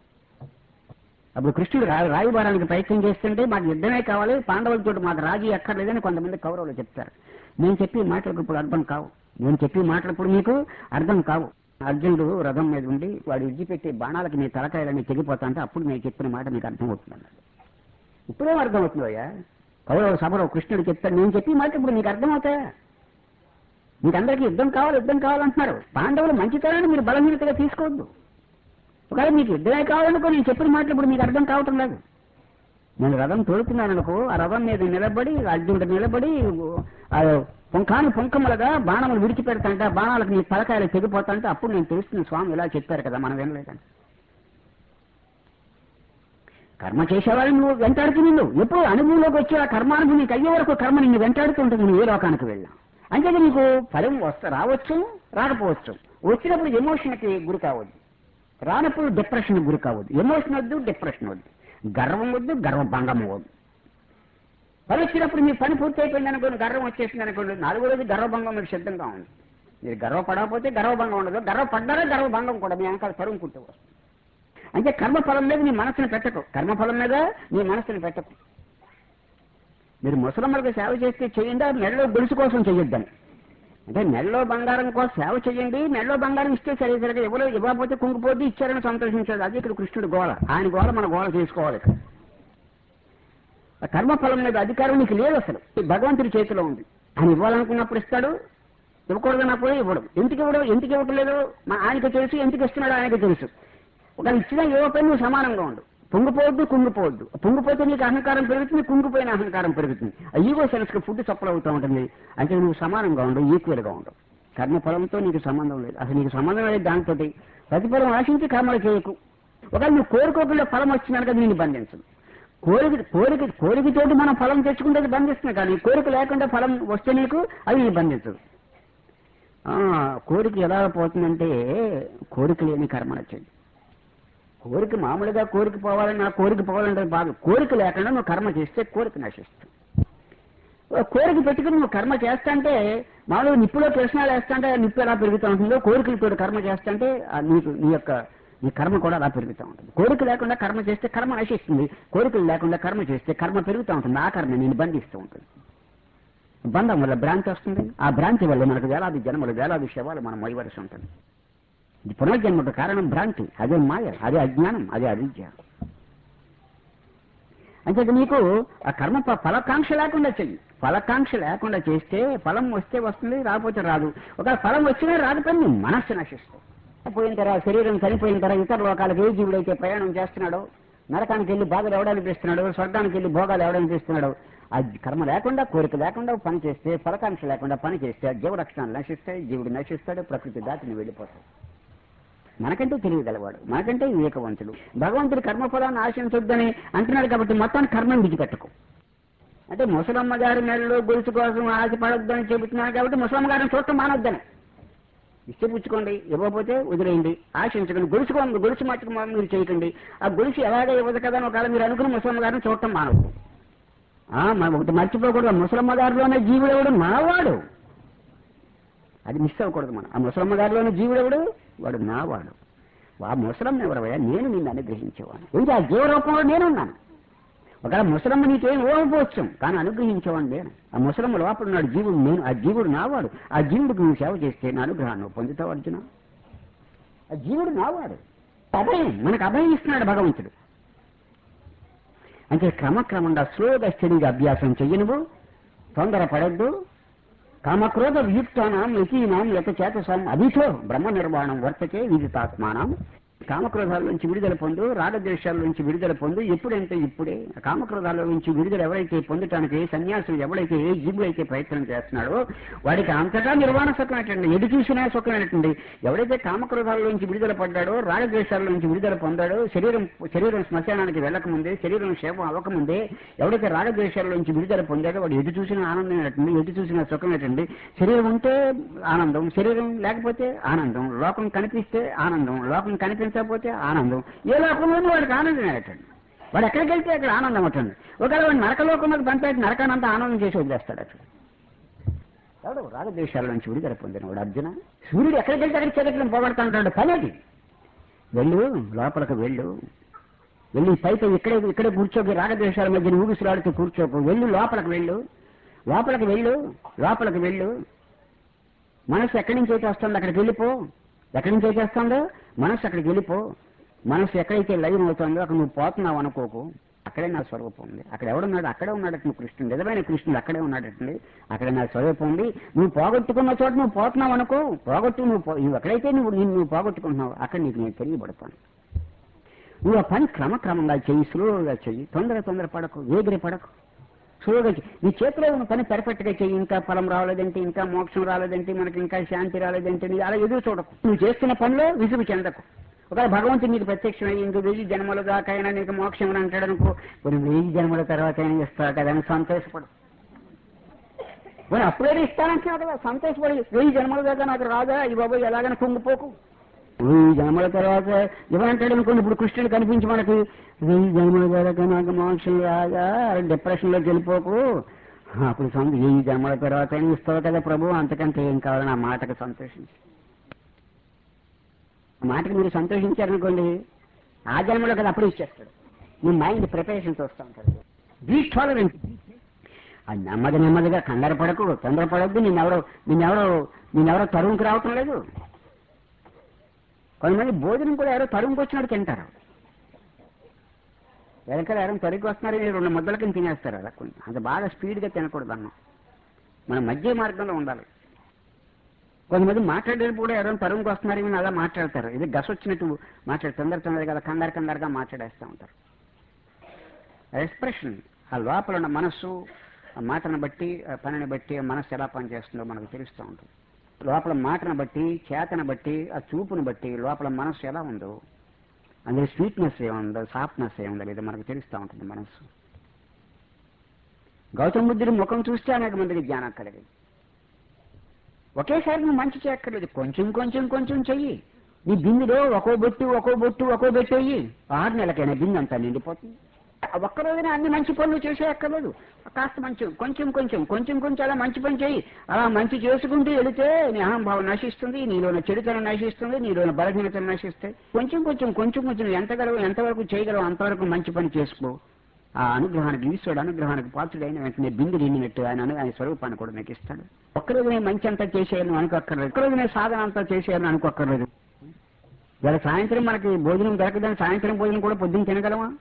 [SPEAKER 1] అప్పుడు కృష్ణుడు రా రాయబారానికి ప్రయత్నం చేస్తుంటే మాకు యుద్ధమే కావాలి పాండవులతో మాకు రాజీ అక్కర్లేదని కొంతమంది కౌరవులు చెప్తారు నేను చెప్పి మాటలకు ఇప్పుడు అర్థం కావు నేను చెప్పి మాటలు ఇప్పుడు మీకు అర్థం కావు అర్జునుడు రథం మీద ఉండి వాడు విడిచిపెట్టి బాణాలకి నీ తలకాయలన్నీ తెగిపోతా అంటే అప్పుడు నేను చెప్పిన మాట మీకు అర్థం అవుతుంది అన్నాడు ఇప్పుడేం అర్థం అవుతుందయ్యా కౌరవ సభలో కృష్ణుడు చెప్తాడు నేను చెప్పి మాట ఇప్పుడు నీకు అర్థం అవుతాయా మీకు అందరికీ యుద్ధం కావాలి యుద్ధం కావాలంటున్నారు పాండవులు మంచితనాన్ని మీరు బలహీనతగా తీసుకోవద్దు ఒకవేళ మీకు యుద్ధమే కావాలనుకో నేను చెప్పిన మాటలు ఇప్పుడు మీకు అర్థం కావటం లేదు నేను రథం తోడుతున్నాను అనుకో ఆ రథం మీద నిలబడి అర్జునుడు నిలబడి ఆ పుంఖాను పుంఖములుగా బాణములు విడిచిపెడతాంట బాణాలకు నీ తలకాయలు తెగిపోతాంటే అప్పుడు నేను తెలుస్తుంది స్వామి ఇలా చెప్పారు కదా మనం వినలేదని కర్మ చేసేవాడిని నువ్వు వెంటాడుతూ నిన్ను ఎప్పుడు అనుభవంలోకి వచ్చి ఆ కర్మానుభవం నీకు అయ్యే వరకు కర్మ నిన్ను వెంటాడుతూ ఉంటుంది నువ్వు ఏ లోకానికి వెళ్ళాం అంటే నీకు ఫలం వస్తా రావచ్చు రాకపోవచ్చు వచ్చినప్పుడు ఎమోషన్కి గురి కావద్దు రానప్పుడు డిప్రెషన్ గురి కావద్దు ఎమోషన్ వద్దు డిప్రెషన్ వద్దు గర్వం వద్దు గర్వభంగం వద్దు పని వచ్చినప్పుడు మీ పని పూర్తి అయిపోయింది అనుకోండి గర్వం వచ్చేసింది అనుకోండి నాలుగో రోజు గర్వభంగం మీకు సిద్ధంగా ఉంది మీరు గర్వపడకపోతే గర్వభంగం ఉండదు గర్వపడ్డారా గర్వభంగం కూడా మీ వెనకాల పరుగుకుంటూ వస్తుంది అంటే కర్మఫలం మీద నీ మనసుని పెట్టకు కర్మఫలం మీద నీ మనసుని పెట్టకు మీరు ముసలమ్మలకు సేవ చేస్తే చేయండి ఆ మెడలో గొలుసు కోసం చెయ్యొద్దని అంటే మెడలో బంగారం కోసం సేవ చేయండి మెడలో బంగారం ఇస్తే సరే సరిగా ఎవరో ఇవ్వకపోతే కుంగిపోద్ది ఇచ్చారని సంతోషించాడు అది ఇక్కడ కృష్ణుడు గోళ ఆయన గోళ మన గోళ చేసుకోవాలి ఇక్కడ ఆ కర్మఫలం మీద అధికారం నీకు లేదు అసలు ఈ భగవంతుడి చేతిలో ఉంది ఆయన ఇవ్వాలనుకున్నప్పుడు ఇస్తాడు ఇవ్వకూడదన్నప్పుడు ఇవ్వడం ఎందుకు ఇవ్వడం ఎందుకు ఇవ్వట్లేదు మా ఆయనకు తెలుసు ఎందుకు ఇస్తున్నాడు ఆయనకు తెలుసు ఒక ఇచ్చినా ఇవ్వకపోయినా నువ్వు సమానంగా ఉండు పొంగిపోవద్దు కుంగిపోవద్దు పొంగిపోతే నీకు అహంకారం పెరుగుతుంది కుంగిపోయిన అహంకారం పెరుగుతుంది ఆ ఈగో సెల్స్ కి ఫుడ్ సప్లై అవుతూ ఉంటుంది అంటే నువ్వు సమానంగా ఉండు ఈక్వల్ గా ఉండు కర్మఫలంతో నీకు సంబంధం లేదు అసలు నీకు సంబంధం లేదు దాంతో ప్రతిఫలం ఆశించి కర్మలు చేయకు ఒకవేళ నువ్వు కోరుకోకుండా ఫలం వచ్చినాక నేను బంధించదు కోరిక కోరిక కోరికతోటి మనం ఫలం తెచ్చుకుంటే అది బంధిస్తుంది కానీ కోరిక లేకుండా ఫలం వస్తే నీకు అది నీ బంధించదు ఆ, కోరిక ఎలా పోతుందంటే కోరిక లేని కర్మలు వచ్చాయి కోరిక మామూలుగా కోరిక పోవాలని నా కోరిక పోవాలంటే బాగా కోరిక లేకుండా నువ్వు కర్మ చేస్తే కోరిక నశిస్తుంది ఓ కోరిక పెట్టుకుని నువ్వు కర్మ చేస్తాంటే మామూలుగా నిప్పులో కిరసనాలు వేస్తాంటే ఆ నిప్పు ఎలా పెరుగుతూ ఉంటుందో కోరికలతో కర్మ చేస్తాంటే ఆ నీకు నీ యొక్క నీ కర్మ కూడా అలా పెరుగుతూ ఉంటుంది కోరిక లేకుండా కర్మ చేస్తే కర్మ నశిస్తుంది కోరికలు లేకుండా కర్మ చేస్తే కర్మ పెరుగుతూ ఉంటుంది ఆ కర్మ నేను బంధిస్తూ ఉంటుంది బంధం వల్ల భ్రాంతి వస్తుంది ఆ భ్రాంతి వల్ల మనకు వేలాది జన్మలు వేలాది శవాలు మనం మొయ్యవలసి ఉంటుంది ఇది పునర్జన్మకు కారణం భ్రాంతి అదే మాయ అదే అజ్ఞానం అదే అవిద్య అంచేత నీకు ఆ కర్మ ఫ- ఫలకాంక్ష లేకుండా చెయ్యి ఫలకాంక్ష లేకుండా చేస్తే ఫలం వస్తే వస్తుంది రాకపోతే రాదు ఒక ఫలం వచ్చినా రాకపోయినా నీ మనస్సు నశిస్తుంది పోయిన తర్వాత శరీరం చనిపోయిన తర్వాత ఇతర లోకాలకు ఏ జీవుడైతే ప్రయాణం చేస్తున్నాడో నరకానికి వెళ్ళి బాధలు ఎవడనిపిస్తున్నాడు స్వర్గానికి వెళ్ళి భోగాలు ఎవడనిపిస్తున్నాడు ఆ కర్మ లేకుండా కోరిక లేకుండా పని చేస్తే ఫలకాంక్ష లేకుండా పని చేస్తే ఆ జీవ లక్షణాలు నశిస్తాయి జీవుడు నశిస్తాడు ప్రకృతి దాటిని వెళ్ళిపోతాడు మనకంటే తెలియగలవాడు మనకంటే వివేకవంతుడు భగవంతుడి కర్మఫలాన్ని ఆశించొద్దని అంటున్నాడు కాబట్టి మొత్తాన్ని కర్మను విడిచిపెట్టకు అంటే ముసలమ్మ గారి మెడలో గొలుసు కోసం ఆశపడొద్దని చెబుతున్నాడు కాబట్టి ముసలమ్మ గారిని చూడటం మానొద్దని ఇస్తే పుచ్చుకోండి ఇవ్వకపోతే వదిలేయండి ఆశించకండి గొలుసుకోండి గొలుసు మట్టుకు మా- మీరు చేయకండి ఆ గొలుసు ఎలాగే ఇవ్వదు కదా అని ఒకవేళ మీరు అనుకుని ముసలమ్మ గారిని చూడటం మానవద్దు ఆ, మనం ఒకటి మర్చిపోకూడదు ముసలమ్మ గారిలోనే జీవుడు ఎవడు నావాడు అది మిస్ అవ్వకూడదు మనం ఆ ముసలమ్మ గారిలోని జీవుడెవడు వాడు నావాడు ఆ ముసలమ్మ ఎవరవయ్యా నేను నిన్ను అనుగ్రహించేవాడు ఇంకా ఆ జీవరూపంలో నేనున్నాను ఒకవేళ ముసలమ్మ నీకేం ఇవ్వకపోవచ్చు కానీ అనుగ్రహించేవాడు నేను ఆ ముసలమ్మ లోపల ఉన్నాడు జీవుడు నేను ఆ జీవుడు నావాడు ఆ జీవుడికి నువ్వు సేవ చేస్తే నా అనుగ్రహాన్ని నువ్వు పొందుతావు అర్జున ఆ జీవుడు నావాడు అభయం మనకు అభయం ఇస్తున్నాడు భగవంతుడు అంటే క్రమక్రమంగా స్లోగా స్టడీగా అభ్యాసం చెయ్యి నువ్వు తొందరపడద్దు కామక్రోధ వియుక్తానాం యతీనాం యత చేతసాం అభితో బ్రహ్మ నిర్మాణం వర్తకే విదితాత్మానం కామక్రోధాల నుంచి విడుదల పొందు రాగద్వేషాల నుంచి విడుదల పొందు ఎప్పుడంటే ఇప్పుడే ఆ కామక్రోధాల నుంచి విడుదల ఎవరైతే పొందటానికి సన్యాసులు ఎవరైతే ఏ జీవుడైతే ప్రయత్నం చేస్తున్నాడో వాడికి అంతటా నిర్వాణ సుఖమైనటువంటి ఎటు చూసినా సుఖమైనటువంటి ఎవరైతే కామక్రోధాల నుంచి విడుదల పడ్డాడో రాగద్వేషాల నుంచి విడుదల పొందాడో శరీరం శరీరం శ్మశానానికి వెళ్ళకముందే శరీరం క్షేమం అవ్వకముందే ఎవరైతే రాగద్వేషాల నుంచి విడుదల పొందాడో వాడు ఎటు చూసినా ఆనందమైనటువంటి ఎటు చూసినా సుఖమైనటువంటి శరీరం ఉంటే ఆనందం శరీరం లేకపోతే ఆనందం లోకం కనిపిస్తే ఆనందం లోకం కనిపించకపోతే ఆనందం ఏ లోకంలోనూ వాడికి ఆనందం అనేటండి వాడు ఎక్కడికి వెళ్తే అక్కడ ఆనందం అవుతుంది ఒకవేళ వాడు నరకలోకంలోకి పంపాయి నరకానంతా ఆనందం చేసి వదిలేస్తాడు అసలు ఎవడు రాగద్వేషాల నుంచి విడుదల పొందినవాడు అర్జున సూర్యుడు ఎక్కడికి వెళ్తే అక్కడికి చీకట్లను పోగొడతాంటాడు పని అది వెళ్ళు లోపలికి వెళ్ళు వెళ్ళి పైకి ఇక్కడే ఇక్కడే కూర్చోకి రాగద్వేషాల మధ్య ఊగిసలాడుతూ కూర్చోకు వెళ్ళు లోపలికి వెళ్ళు లోపలికి వెళ్ళు లోపలికి వెళ్ళు మనసు ఎక్కడి నుంచి అయితే వస్తుందో అక్కడికి వెళ్ళిపో ఎక్కడి నుంచి అయితే వస్తుందో మనసు అక్కడికి వెళ్ళిపో మనసు ఎక్కడైతే లైన్ అవుతుందో అక్కడ నువ్వు పోతున్నావు అనుకోకు అక్కడే నా స్వరూపం ఉంది అక్కడ ఎవడున్నాడు అక్కడే ఉన్నాడట నువ్వు కృష్ణుడు నిజమైన కృష్ణుడు అక్కడే ఉన్నాడటండి అక్కడ నా స్వరూపం ఉంది నువ్వు పోగొట్టుకున్న చోట నువ్వు పోతున్నావు అనుకో పోగొట్టు నువ్వు పో- నువ్వు ఎక్కడైతే నువ్వు నిన్ను నువ్వు పోగొట్టుకుంటున్నావు అక్కడ నీకు నేను తెలియబడతాను నువ్వు ఆ పని క్రమక్రమంగా చెయ్యి స్లోగా చెయ్యి తొందర తొందర పడకు వేగిరి పడకు స్లోగా చెయ్యి నీ చేతిలో ఉన్న పని పెర్ఫెక్ట్ గా చెయ్యి ఇంకా ఫలం రాలేదంటే ఇంకా మోక్షం రాలేదంటే మనకి ఇంకా శాంతి రాలేదంటే నీ అలా ఎదురు చూడకు నువ్వు చేస్తున్న పనిలో విసుగు చెందకు ఒకవేళ భగవంతుడు నీకు ప్రత్యక్షమై ఇంక వెయ్యి జన్మల దాకైనా నీకు మోక్షం అని అంటాడు అనుకో కొన్ని వెయ్యి జన్మల తర్వాత అయినా ఇస్తా కదా అని సంతోషపడు మరి అప్పుడే ఇస్తానంటున్నావు కదా సంతోషపడి వెయ్యి జన్మల దాకా నాకు రాదా ఈ బాబు ఎలాగని కుంగిపోకు వెయ్యి జన్మల తర్వాత ఇవ్వంటాడు అనుకోండి ఇప్పుడు కృష్ణుడు కనిపించి మనకి వెయ్యి జన్మల దాకా నాకు మోక్షం రాదా డిప్రెషన్ లోకి వెళ్ళిపోకు అప్పుడు సంత ఈ జన్మల తర్వాత ఏం ఇస్తావు కదా ప్రభు అంతకంటే ఏం కావాలని ఆ మాటకు సంతోషించి ఆ మాటకి మీరు సంతోషించారనుకోండి ఆ జన్మలో కదా అప్పుడు ఇచ్చేస్తాడు మీ మైండ్ ప్రిపరేషన్ చూస్తూ ఉంటాడు బీ టాలరెంట్ అది నెమ్మది నెమ్మదిగా కంగారు పడకు తొందరపడద్దు నిన్నెవరో నిన్నెవరో నిన్నెవరో తరువుకు రావటం లేదు కొంతమంది భోజనం కూడా ఎవరో తరువుకు వచ్చినట్టు తింటారు వెనకాల ఎవరైనా తరువుకు వస్తున్నారు ఈ రెండు ముద్దల కింద తినేస్తారు అలా కొన్ని. అంత బాగా స్పీడ్గా తినకూడదు అన్నం మనం మధ్య మార్గంలో ఉండాలి కొంతమంది మాట్లాడేటప్పుడు కూడా ఎవరైనా తరువుకు వస్తున్నారు అని అలా మాట్లాడతారు ఇది గస వచ్చినట్టు మాట్లాడు తొందర తొందర కదా కంగారు కంగారుగా మాట్లాడేస్తూ ఉంటారు ఎక్స్ప్రెషన్ ఆ లోపల ఉన్న మనస్సు ఆ మాటను బట్టి ఆ పనిని బట్టి ఆ మనస్సు ఎలా పనిచేస్తుందో మనకు తెలుస్తూ ఉంటుంది లోపల మాటను బట్టి చేతను బట్టి ఆ చూపును బట్టి లోపల మనస్సు ఎలా ఉందో అందులో స్వీట్నెస్ ఏముందో సాఫ్ట్నెస్ ఏముందో లేదో మనకు తెలుస్తూ ఉంటుంది మనస్సు గౌతమ బుద్ధుడి ముఖం చూస్తే అనేక మందికి జ్ఞానం కలిగింది ఒకేసారి నువ్వు మంచి చేయక్కర్లేదు కొంచెం కొంచెం కొంచెం చెయ్యి నీ బిందులో ఒక్కో బొట్టు ఒక్కో బొట్టు ఒక్కో బొట్టు అయ్యి ఆరు నెలలకైనా బిందు అంతా నిండిపోతుంది ఆ ఒక్క రోజున అన్ని మంచి పనులు చేసే అక్కర్లేదు కాస్త మంచి కొంచెం కొంచెం కొంచెం కొంచెం అలా మంచి పని చేయి అలా మంచి చేసుకుంటూ వెళితే నీ అహంభావం నశిస్తుంది నీలోని చెడుతనం నశిస్తుంది నీలోని బలహీనతలు నశిస్తాయి కొంచెం కొంచెం కొంచెం కొంచెం ఎంతగలవు ఎంతవరకు చేయగలవు అంతవరకు మంచి పని చేసుకో ఆ అనుగ్రహానికి ఈశ్వరుడు అనుగ్రహానికి పాత్రుడైన వెంటనే బిందు నిండినట్టు ఆయన అను- ఆయన స్వరూపాన్ని కూడా నీకు ఇస్తాడు ఒక్కరోజు నేను మంచి అంతా చేసేయాలని అనుకోక్కర్లేదు ఒక్కరోజు నేను సాధన అంతా చేసేయాలని అనుకోక్కర్లేదు ఇవాళ సాయంత్రం మనకి భోజనం దొరకదని సాయంత్రం భోజనం కూడా పొద్దున్న తినగలమా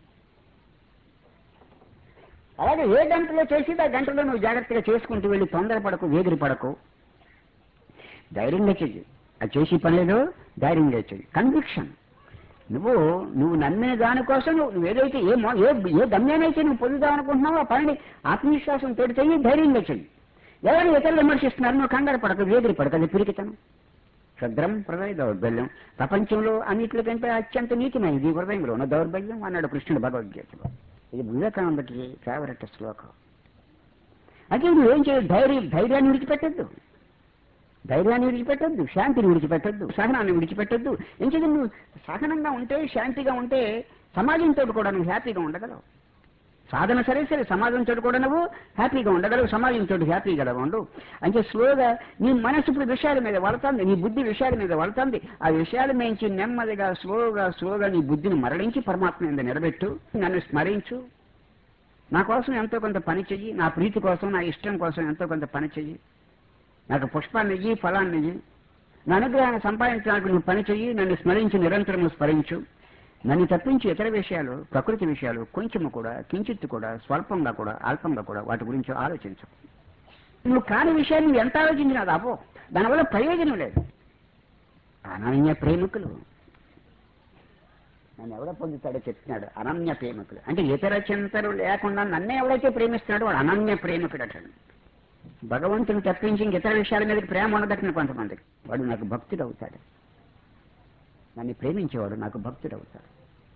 [SPEAKER 1] అలాగే ఏ గంటలో చేసి ఆ గంటలో నువ్వు జాగ్రత్తగా చేసుకుంటూ వెళ్ళి తొందరపడకు వేగిరి పడకు ధైర్యంగా చెయ్యి అది చేసి పని లేదు ధైర్యంగా చెయ్యి కన్విక్షన్ నువ్వు నువ్వు నమ్మిన దానికోసం నువ్వు నువ్వు ఏదైతే ఏ మొ- ఏ ఏ గమ్యానైతే నువ్వు పొందుదాం అనుకుంటున్నావో ఆ పనిని ఆత్మవిశ్వాసం తోటి చెయ్యి ధైర్యంగా చెయ్యి ఎవరు ఇతరులు విమర్శిస్తున్నారు నువ్వు కంగారు పడక వేగిరి పడక అది పిరికితనం క్షుద్రం హృదయ దౌర్బల్యం ప్రపంచంలో అన్నిటికంటే అత్యంత నీతిమైనది హృదయంలో ఉన్న దౌర్బల్యం అన్నాడు కృష్ణుడు భగవద్గీతలో ఇది వివేకానందకి ఫేవరెట్ శ్లోకం అయితే నువ్వేం చేయ ధైర్యం ధైర్యాన్ని విడిచిపెట్టద్దు ధైర్యాన్ని విడిచిపెట్టద్దు శాంతిని విడిచిపెట్టద్దు సహనాన్ని విడిచిపెట్టద్దు ఎందుకంటే నువ్వు సహనంగా ఉంటే శాంతిగా ఉంటే సమాజంతో కూడా నువ్వు హ్యాపీగా ఉండగలవు సాధన సరే సరే సమాజంతో కూడా నువ్వు హ్యాపీగా ఉండగలవు సమాజంతో హ్యాపీగా ఉండు అంటే స్లోగా నీ మనసు ఇప్పుడు విషయాల మీద వళుతుంది నీ బుద్ధి విషయాల మీద వళుతుంది ఆ విషయాల మించి నెమ్మదిగా స్లోగా స్లోగా నీ బుద్ధిని మరలించి పరమాత్మ మీద నిలబెట్టు నన్ను స్మరించు నా కోసం ఎంతో కొంత పని చెయ్యి నా ప్రీతి కోసం నా ఇష్టం కోసం ఎంతో కొంత పని చెయ్యి నాకు పుష్పాన్ని ఇయ్యి ఫలాన్ని ఇయ్యి నా అనుగ్రహాన్ని సంపాదించడానికి నువ్వు పని చెయ్యి నన్ను స్మరించి నిరంతరం స్మరించు నన్ను తప్పించి ఇతర విషయాలు ప్రకృతి విషయాలు కొంచెము కూడా కించిత్తు కూడా స్వల్పంగా కూడా అల్పంగా కూడా వాటి గురించి ఆలోచించు నువ్వు కాని విషయాన్ని నువ్వు ఎంత ఆలోచించినా అది అపో దానివల్ల ప్రయోజనం లేదు అనన్య ప్రేమికులు నన్ను ఎవడ పొందుతాడో చెప్తున్నాడు అనన్య ప్రేమికులు అంటే ఇతర చింతలు లేకుండా నన్నే ఎవడైతే ప్రేమిస్తున్నాడో వాడు అనన్య ప్రేమికుడు అంటాడు భగవంతుని తప్పించి ఇంక ఇతర విషయాల మీద ప్రేమ ఉండదట్టిన కొంతమందికి వాడు నాకు భక్తుడు అవుతాడు నన్ను ప్రేమించేవాడు నాకు భక్తుడు అవుతాడు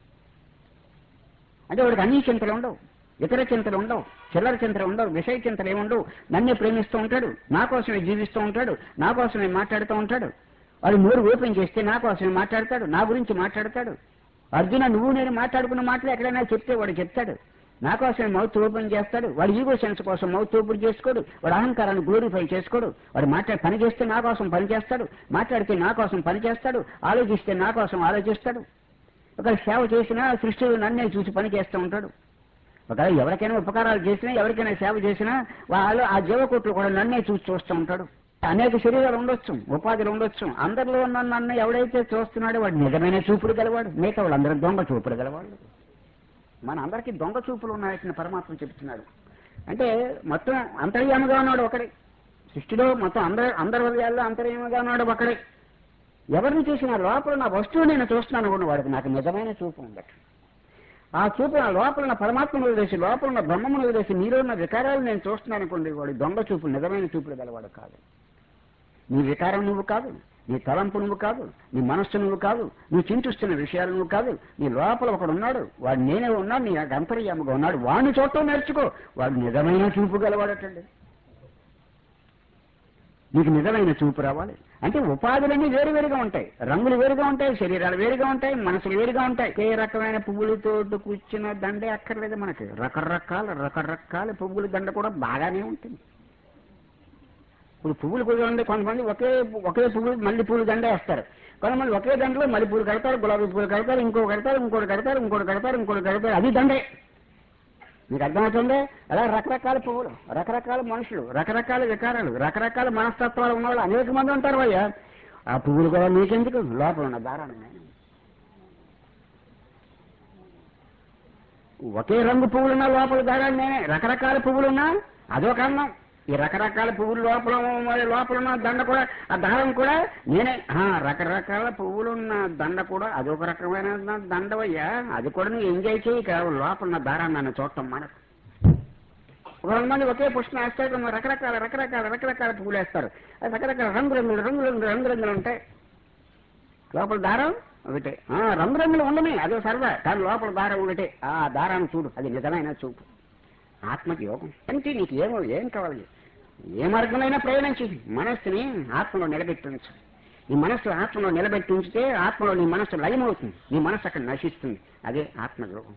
[SPEAKER 1] అంటే వాడికి అన్ని చింతలు ఉండవు ఇతర చింతలు ఉండవు చిల్లర చింతలు ఉండవు విషయ చింతలు ఏముండవు నన్నే ప్రేమిస్తూ ఉంటాడు నా కోసమే జీవిస్తూ ఉంటాడు నా కోసమే మాట్లాడుతూ ఉంటాడు వాడు నోరు ఓపెన్ చేస్తే నా కోసమే మాట్లాడతాడు నా గురించి మాట్లాడతాడు అర్జున నువ్వు నేను మాట్లాడుకున్న మాటలు ఎక్కడైనా చెప్తే వాడు చెప్తాడు నా కోసమే మౌత్ ఓపెన్ చేస్తాడు వాడు ఈగో సెన్స్ కోసం మౌత్ ఓపెన్ చేసుకోడు వాడు అహంకారాన్ని గ్లోరిఫై చేసుకోడు వాడు మాట్లాడి పని చేస్తే నా కోసం పని చేస్తాడు మాట్లాడితే నా కోసం పని చేస్తాడు ఆలోచిస్తే నా కోసం ఆలోచిస్తాడు ఒకవేళ సేవ చేసినా సృష్టిలో నన్నే చూసి పని చేస్తూ ఉంటాడు ఒకవేళ ఎవరికైనా ఉపకారాలు చేసినా ఎవరికైనా సేవ చేసినా వాళ్ళు ఆ జీవకోట్లు కూడా నన్నే చూసి చూస్తూ ఉంటాడు అనేక శరీరాలు ఉండొచ్చు ఉపాధులు ఉండొచ్చు అందరిలో ఉన్న నన్ను ఎవడైతే చూస్తున్నాడో వాడు నిజమైన చూపుడు గలవాడు మిగతా వాళ్ళందరూ దొంగ చూపుడు గలవాడు మన అందరికీ దొంగ చూపులు ఉన్నాయని పరమాత్మ చెప్తున్నాడు అంటే మొత్తం అంతర్యాముగా ఉన్నాడు ఒకడే సృష్టిలో మొత్తం అందరి అందరి హృదయాల్లో అంతర్యాముగా ఉన్నాడు ఒకడే ఎవరిని చూసినా లోపల నా వస్తువు నేను చూస్తున్నాను కూడా వాడికి నాకు నిజమైన చూపు ఉండట ఆ చూపు నా లోపల ఉన్న పరమాత్మను వదిలేసి లోపల ఉన్న బ్రహ్మమును వదిలేసి నీలో ఉన్న వికారాలు నేను చూస్తున్నాను అనుకోండి వాడి దొంగ చూపు నిజమైన చూపులు గలవాడు కాదు నీ వికారం నువ్వు కాదు నీ తలంపు నువ్వు కాదు నీ మనస్సు నువ్వు కాదు నువ్వు చింతిస్తున్న విషయాలు నువ్వు కాదు నీ లోపల ఒకడు ఉన్నాడు వాడు నేనే ఉన్నాడు నీ అంతర్యాముగా ఉన్నాడు వాడిని చూడటం నేర్చుకో వాడు నిజమైన చూపు గలవాడటండి నీకు నిజమైన చూపు రావాలి అంటే ఉపాధులన్నీ వేరు వేరుగా ఉంటాయి రంగులు వేరుగా ఉంటాయి శరీరాలు వేరుగా ఉంటాయి మనసులు వేరుగా ఉంటాయి ఏ రకమైన పువ్వులతో కూర్చున్న దండే అక్కర్లేదు మనకి రకరకాల రకరకాల పువ్వుల దండ కూడా బాగానే ఉంటుంది ఇప్పుడు పువ్వులు కూడా ఉంది కొంతమంది ఒకే ఒకే పువ్వులు మల్లె పూలు దండ వేస్తారు కొంతమంది ఒకే దండలో మల్లె పూలు కడతారు గులాబీ పూలు కడతారు ఇంకో కడతారు ఇంకోటి కడతారు ఇంకోటి కడతారు ఇంకోటి కడతారు అది దండే మీకు అర్థమవుతుంది అలా రకరకాల పువ్వులు రకరకాల మనుషులు రకరకాల వికారాలు రకరకాల మనస్తత్వాలు ఉన్న వాళ్ళు అనేక మంది ఉంటారు అయ్యా ఆ పువ్వులు కూడా మీకెందుకు లోపల ఉన్న దారాన్ని నేను ఒకే రంగు పువ్వులున్నా లోపల దారాన్ని నేనే రకరకాల పువ్వులున్నా అదో కారణం ఈ రకరకాల పువ్వులు లోపల మరి లోపల ఉన్న దండ కూడా ఆ దారం కూడా నేనే ఆ, రకరకాల పువ్వులున్న దండ కూడా అదొక రకమైన దండవయ్యా అది కూడా నువ్వు ఎంజాయ్ చేయి కాదు లోపల ఉన్న దారాన్ని నన్ను చూడటం మనకు కొంతమంది ఒకే పుష్పం వేస్తారు కొంతమంది రకరకాల రకరకాల రకరకాల పువ్వులు వేస్తారు అది రకరకాల రంగు రంగులు రంగు రంగులు రంగు రంగులు ఉంటాయి లోపల దారం ఒకటే ఆ, రంగు రంగులు ఉండని అదో సరదా కానీ లోపల దారం ఒకటే ఆ దారాన్ని చూడు అది నిజమైన చూపు ఆత్మకి యోగం అంటే నీకు ఏమో ఏం కావాలి ఏ మార్గంలో ప్రయాణం చేసి మనస్సుని ఆత్మలో నిలబెట్టించు నీ మనస్సు ఆత్మలో నిలబెట్టి ఉంచితే ఆత్మలో నీ మనస్సు లయమవుతుంది నీ మనస్సు అక్కడ నశిస్తుంది అదే ఆత్మయోగం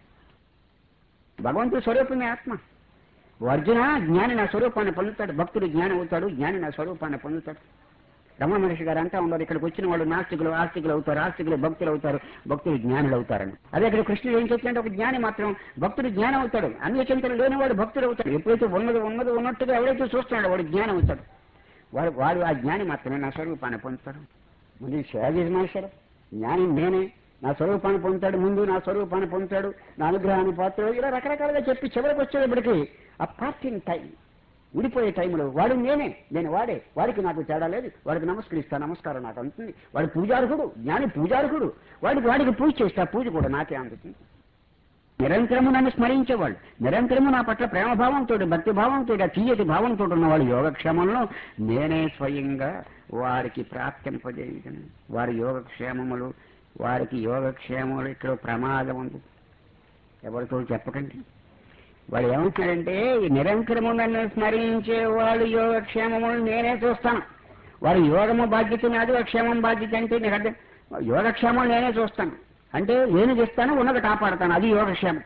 [SPEAKER 1] భగవంతుడు స్వరూపమే ఆత్మ ఓ అర్జున జ్ఞాని నా స్వరూపాన్ని పొందుతాడు భక్తుడు జ్ఞాని అవుతాడు జ్ఞాని నా స్వరూపాన్ని పొందుతాడు రమణ మహర్షి గారు అంటా ఉన్నారు ఇక్కడికి వచ్చిన వాళ్ళు నాస్తికులు ఆస్తికులు అవుతారు ఆస్తికులు భక్తులు అవుతారు భక్తులు జ్ఞానులు అవుతారని అదే ఇక్కడ కృష్ణుడు ఏం చెప్తుంటే ఒక జ్ఞాని మాత్రం భక్తుడు జ్ఞానం అవుతాడు అన్ని చింతలు లేనివాడు భక్తుడు అవుతాడు ఎప్పుడైతే ఉన్నది ఉన్నది ఉన్నట్టుగా ఎవరైతే చూస్తున్నాడో వాడు జ్ఞానం అవుతాడు వాడు వాడు ఆ జ్ఞాని మాత్రమే నా స్వరూపాన్ని పొందుతాడు ముందు శివాజీమాశ్వరం జ్ఞాని నేనే నా స్వరూపాన్ని పొందుతాడు ముందు నా స్వరూపాన్ని పొందుతాడు నా అనుగ్రహాన్ని పాత్ర ఇలా రకరకాలుగా చెప్పి చివరికి వచ్చేటప్పటికి ఆ పార్టీని టైం ఉడిపోయే టైంలో వాడు నేనే నేను వాడే వాడికి నాకు తేడా లేదు వాడికి నమస్కరిస్తా నమస్కారం నాకు అందుతుంది వాడు పూజారుకుడు జ్ఞాని పూజారుకుడు వాడికి వాడికి పూజ చేస్తే ఆ పూజ కూడా నాకే అందుతుంది నిరంతరము నన్ను స్మరించేవాళ్ళు నిరంతరము నా పట్ల ప్రేమభావంతో భక్తి భావంతో ఆ తీయటి భావంతో ఉన్నవాడు యోగక్షేమంలో నేనే స్వయంగా వారికి ప్రాప్తింపజేయగలను వారి యోగక్షేమములు వారికి యోగక్షేమములు ఇక్కడ ప్రమాదం ఉంది ఎవరితో చెప్పకండి వాడు ఏమంటున్నాడంటే ఈ నిరంతరము నన్ను స్మరించే వాడు యోగక్షేమములు నేనే చూస్తాను వాడు యోగము బాధ్యత నాది ఆ క్షేమం బాధ్యత అంటే నీకు అర్థం యోగక్షేమం నేనే చూస్తాను అంటే లేనిది ఇస్తాను ఉన్నది కాపాడుతాను అది యోగక్షేమం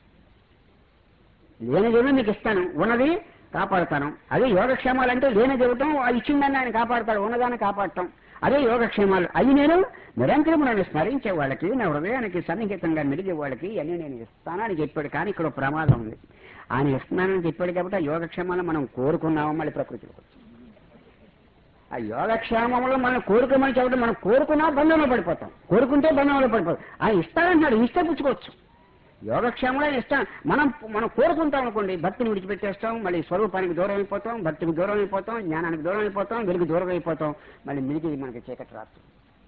[SPEAKER 1] లేనిదేమో మీకు ఇస్తాను ఉన్నది కాపాడుతాను అదే యోగక్షేమాలు అంటే లేనిది ఇవ్వటం అది ఇచ్చిందని ఆయన కాపాడతాడు ఉన్నదాన్ని కాపాడటం అదే యోగక్షేమాలు అవి నేను నిరంతరం నన్ను స్మరించే వాళ్ళకి నా హృదయానికి సన్నిహితంగా మెలిగే వాళ్ళకి అన్ని నేను ఇస్తానని చెప్పాడు కానీ ఇక్కడ ఒక ప్రమాదం ఉంది ఆయన ఇస్తున్నానని చెప్పాడు కాబట్టి ఆ యోగక్షేమాలు మనం కోరుకున్నాము మళ్ళీ ప్రకృతిలో ఆ యోగక్షేమంలో మనం కోరుకోమని చెప్పడం మనం కోరుకున్నా బంధంలో పడిపోతాం కోరుకుంటే బంధంలో పడిపోతాం ఆయన ఇస్తానంటున్నాడు ఇస్తే పుచ్చుకోవచ్చు యోగక్షేమంలో ఇస్తాం మనం మనం కోరుకుంటాం అనుకోండి భక్తిని విడిచిపెట్టేస్తాం మళ్ళీ స్వరూపానికి దూరం అయిపోతాం భక్తికి దూరం అయిపోతాం జ్ఞానానికి దూరం అయిపోతాం వెలుగు దూరం అయిపోతాం మళ్ళీ మిగిలి మనకి చీకటి రాదు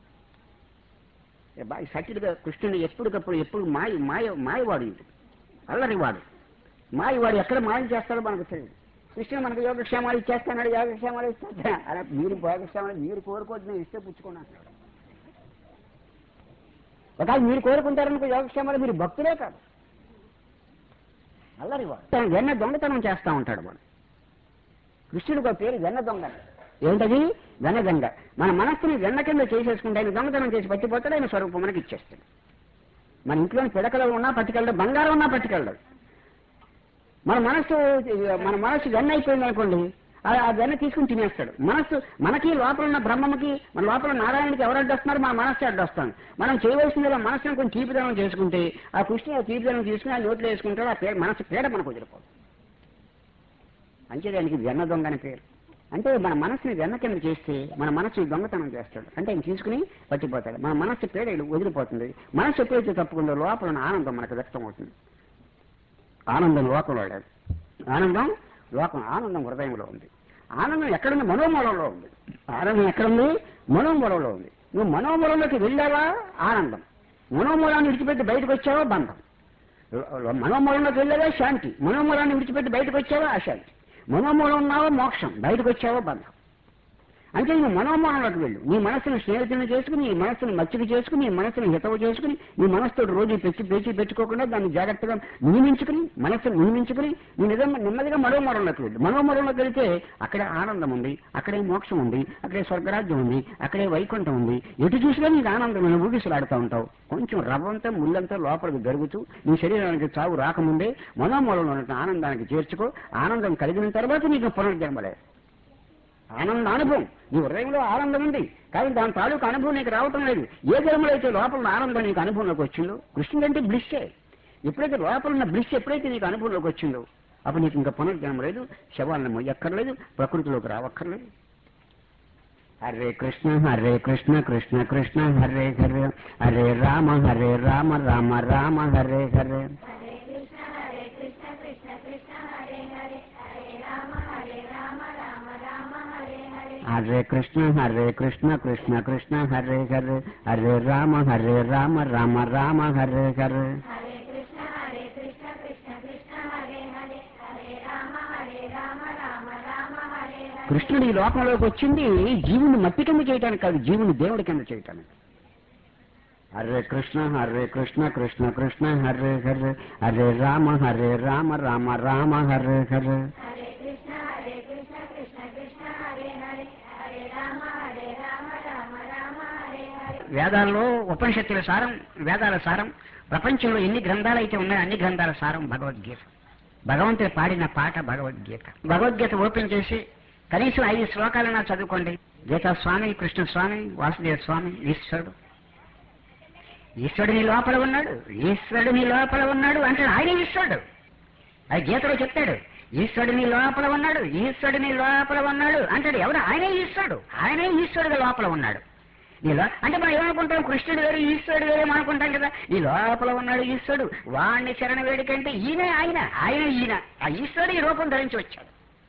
[SPEAKER 1] ఏ బాగా సటిల్గా కృష్ణుని ఎప్పటికప్పుడు ఎప్పుడు మాయ మాయ మాయవాడు ఇది అల్లరివాడు మాయవాడు ఎక్కడ మాయం చేస్తాడో మనకు తెలియదు కృష్ణుడు మనకు యోగక్షేమాలు ఇచ్చేస్తాడు యోగక్షేమాలు ఇచ్చేస్తా అలా మీరు యోగక్షేమాలు మీరు కోరుకోవద్దు నేను ఇస్తే పుచ్చుకున్నాను ఒకవేళ మీరు కోరుకుంటారనుకో యోగక్షేమాలు మీరు భక్తులే కాదు అల్లరి వాడు వెన్న దొంగతనం చేస్తా ఉంటాడు వాడు కృష్ణుడికి ఒక పేరు వెన్న దొంగ ఏంటది వెన్న దొంగ మన మనస్సుని వెన్న కింద చేసేసుకుంటే ఆయన దొంగతనం చేసి పట్టిపోతాడు ఆయన స్వరూపం మనకి ఇచ్చేస్తాడు మన ఇంట్లో పిడకలు ఉన్నా పట్టుకెళ్ళడు బంగారం ఉన్నా పట్టుకెళ్ళడు మన మనస్సు మన మనస్సు వెన్న అయిపోయింది అనుకోండి ఆ ఆ వెన్న తీసుకుని తినేస్తాడు మనస్సు మనకి లోపల ఉన్న బ్రహ్మకి మన లోపల నారాయణకి ఎవరు అడ్డొస్తున్నారు మన మనస్సు అడ్డొస్తాను మనం చేయవలసింది మనస్సును కొంచెం తీపిదనం చేసుకుంటే ఆ కృష్ణ తీపిదనం తీసుకుని ఆ నోట్లో వేసుకుంటాడు ఆ పేరు మనసు పేడ మనకు వదిలిపోదు అంతే దానికి వెన్న దొంగ అని పేరు అంటే మన మనసుని వెన్న కింద చేస్తే మన మనసుని దొంగతనం చేస్తాడు అంటే ఆయన తీసుకుని పట్టిపోతాడు మన మనస్సు పేడ వదిలిపోతుంది మనసు ఎప్పుడైతే తప్పుకుందో లోపల ఉన్న ఆనందం మనకు వ్యక్తం అవుతుంది ఆనందం లోకంలో లేదు ఆనందం లోకం ఆనందం హృదయంలో ఉంది ఆనందం ఎక్కడుంది మనోమూలంలో ఉంది ఆనందం ఎక్కడుంది మనోమూలంలో ఉంది నువ్వు మనోమూలంలోకి వెళ్ళావా ఆనందం మనోమూలాన్ని విడిచిపెట్టి బయటకు వచ్చావా బంధం మనోమూలంలోకి వెళ్ళావా శాంతి మనోమూలాన్ని విడిచిపెట్టి బయటకు వచ్చావా అశాంతి మనోమూలం ఉన్నావా మోక్షం బయటకు వచ్చావా బంధం అంటే నువ్వు మనోమానంలోకి వెళ్ళు నీ మనసును స్నేహితులను చేసుకుని నీ మనసును మచ్చిక చేసుకుని నీ మనసును హితవు చేసుకుని నీ మనసుతో రోజు పెంచి పేచి పెట్టుకోకుండా దాన్ని జాగ్రత్తగా నియమించుకుని మనసును నియమించుకుని నీ నిజం నెమ్మదిగా మనోమరంలోకి వెళ్ళు మనోమరంలోకి వెళ్తే అక్కడే ఆనందం ఉంది అక్కడే మోక్షం ఉంది అక్కడే స్వర్గరాజ్యం ఉంది అక్కడే వైకుంఠం ఉంది ఎటు చూసినా నీకు ఆనందమైన ఊగిసలాడుతూ ఉంటావు కొంచెం రవ్వంతా ముళ్ళంతా లోపలికి జరుగుతూ నీ శరీరానికి చావు రాకముందే మనోమూలంలో ఉన్న ఆనందానికి చేర్చుకో ఆనందం కలిగిన తర్వాత నీకు పునర్జన్మలే ఆనంద అనుభవం నీ హృదయంలో ఆనందం ఉంది కానీ దాని తాలూకు అనుభవం నీకు రావటం లేదు ఏ జన్మలో అయితే లోపల ఆనందం నీకు అనుభవంలోకి వచ్చిందో కృష్ణుడు అంటే బ్లిస్సే ఎప్పుడైతే లోపల ఉన్న బ్లిస్ ఎప్పుడైతే నీకు అనుభవంలోకి వచ్చిందో అప్పుడు నీకు ఇంకా పునర్జన్మ లేదు శవాలను మొయ్యక్కర్లేదు ప్రకృతిలోకి రావక్కర్లేదు హరే కృష్ణ హరే కృష్ణ కృష్ణ కృష్ణ హరే హరే హరే రామ హరే రామ రామ రామ హరే హరే
[SPEAKER 2] హరే కృష్ణ హరే కృష్ణ కృష్ణ కృష్ణ హరే హరే హరే రామ హరే రామ రామ రామ హరే హరే
[SPEAKER 1] హరే కృష్ణ హరే కృష్ణ కృష్ణ కృష్ణ హరే హరే హరే రామ హరే రామ రామ రామ హరే హరే
[SPEAKER 2] హరే కృష్ణ హరే కృష్ణ కృష్ణ కృష్ణ హరే హరే హరే రామ హరే రామ రామ రామ హరే హరే
[SPEAKER 1] కృష్ణుడు ఈ లోకంలోకి వచ్చింది జీవుని మట్టి కింద చేయటానికి కాదు జీవుని దేవుడి కింద చేయటానికి హరే కృష్ణ హరే కృష్ణ కృష్ణ కృష్ణ హరే హరే హరే రామ హరే రామ రామ రామ హరే హరే
[SPEAKER 2] హరే కృష్ణ హరే కృష్ణ కృష్ణ కృష్ణ హరే హరే హరే రామ హరే రామ రామ రామ హరే హరే
[SPEAKER 1] వేదాల్లో ఉపనిషత్తుల సారం వేదాల సారం ప్రపంచంలో ఎన్ని గ్రంథాలు అయితే ఉన్నాయో అన్ని గ్రంథాల సారం భగవద్గీత భగవంతుడు పాడిన పాట భగవద్గీత భగవద్గీత ఓపెన్ చేసి కనీసం ఐదు శ్లోకాలన్నా చదువుకోండి గీతా స్వామి కృష్ణ స్వామి వాసుదేవ స్వామి ఈశ్వరుడు ఈశ్వరుడు నీ లోపల ఉన్నాడు ఈశ్వరుడు నీ లోపల ఉన్నాడు అంటే ఆయన ఈశ్వరుడు అది గీతలో చెప్తాడు ఈశ్వరుడు నీ లోపల ఉన్నాడు ఈశ్వరుడు నీ లోపల ఉన్నాడు అంటాడు ఎవరు ఆయనే ఈశ్వరుడు ఆయనే ఈశ్వరుడు లోపల ఉన్నాడు నీలో అంటే మనం ఏమనుకుంటాం కృష్ణుడు వేరు ఈశ్వరుడు వేరే అనుకుంటాం కదా నీ లోపల ఉన్నాడు ఈశ్వరుడు వాణ్ణి శరణ వేడికంటే ఈయనే ఆయన ఆయన ఈయన ఆ ఈశ్వరుడు ఈ రూపం ధరించి వచ్చాడు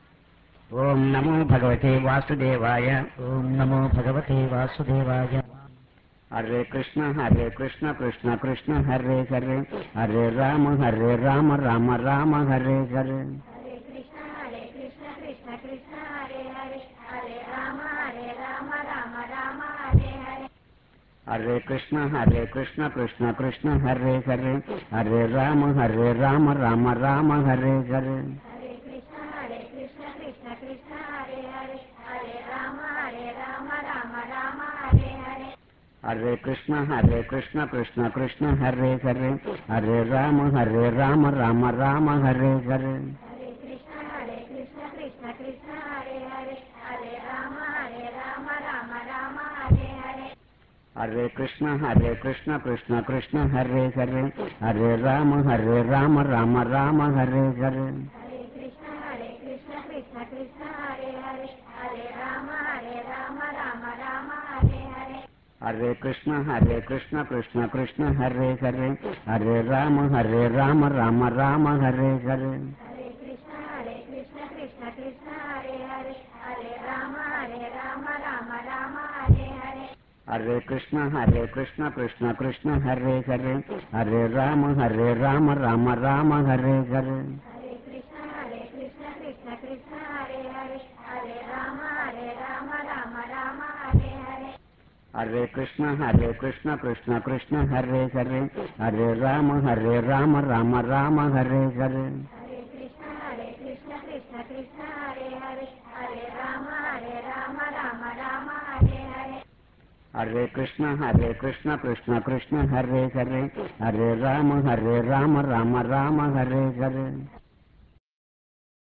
[SPEAKER 1] ఓం నమో భగవతే వాసుదేవాయ
[SPEAKER 3] ఓం నమో భగవతే వాసుదేవాయ
[SPEAKER 1] హరే కృష్ణ హరే కృష్ణ కృష్ణ కృష్ణ హరే హరే హరే రామ హరే రామ రామ రామ హరే హరే
[SPEAKER 2] హరే కృష్ణ హరే కృష్ణ కృష్ణ కృష్ణ హరే హరే హరే రామ హరే రామ రామ రామ హరే హరే
[SPEAKER 1] హరే కృష్ణ హరే కృష్ణ కృష్ణ కృష్ణ హరే హరే హరే రామ హరే రామ రామ రామ హరే హరే
[SPEAKER 2] హరే కృష్ణ హరే కృష్ణ కృష్ణ కృష్ణ హరే హరే హరే రామ హరే రామ రామ రామ హరే హరే
[SPEAKER 1] హరే కృష్ణ హరే కృష్ణ కృష్ణ కృష్ణ హరే హరే హరే రామ హరే రామ రామ రామ హరే హరే
[SPEAKER 2] హరే కృష్ణ హరే కృష్ణ కృష్ణ కృష్ణ హరే హరే హరే రామ హరే రామ రామ రామ హరే హరే
[SPEAKER 1] హరే కృష్ణ హరే కృష్ణ కృష్ణ కృష్ణ హరే హరే హరే రామ హరే రామ రామ రామ హరే హరే
[SPEAKER 2] హరే కృష్ణ హరే కృష్ణ కృష్ణ కృష్ణ హరే హరే హరే రామ హరే రామ రామ రామ హరే హరే
[SPEAKER 1] హరే కృష్ణ హరే కృష్ణ కృష్ణ కృష్ణ హరే హరే హరే రామ హరే రామ రామ రామ హరే హరే
[SPEAKER 2] హరే కృష్ణ హరే కృష్ణ కృష్ణ కృష్ణ హరే హరే హరే రామ హరే రామ రామ రామ హరే హరే
[SPEAKER 1] హరే కృష్ణ హరే కృష్ణ కృష్ణ కృష్ణ హరే హరే హరే రామ హరే రామ రామ రామ హరే హరే
[SPEAKER 2] హరే కృష్ణ హరే కృష్ణ కృష్ణ కృష్ణ హరే హరే హరే రామ హరే రామ రామ రామ హరే హరే
[SPEAKER 1] హరే కృష్ణ హరే కృష్ణ కృష్ణ కృష్ణ హరే హరే హరే రామ హరే రామ రామ రామ హరే హరే
[SPEAKER 2] హరే కృష్ణ హరే కృష్ణ కృష్ణ కృష్ణ హరే హరే హరే రామ హరే రామ రామ రామ హరే హరే
[SPEAKER 1] హరే కృష్ణ హరే కృష్ణ కృష్ణ కృష్ణ హరే హరే హరే రామ హరే రామ రామ రామ హరే హరే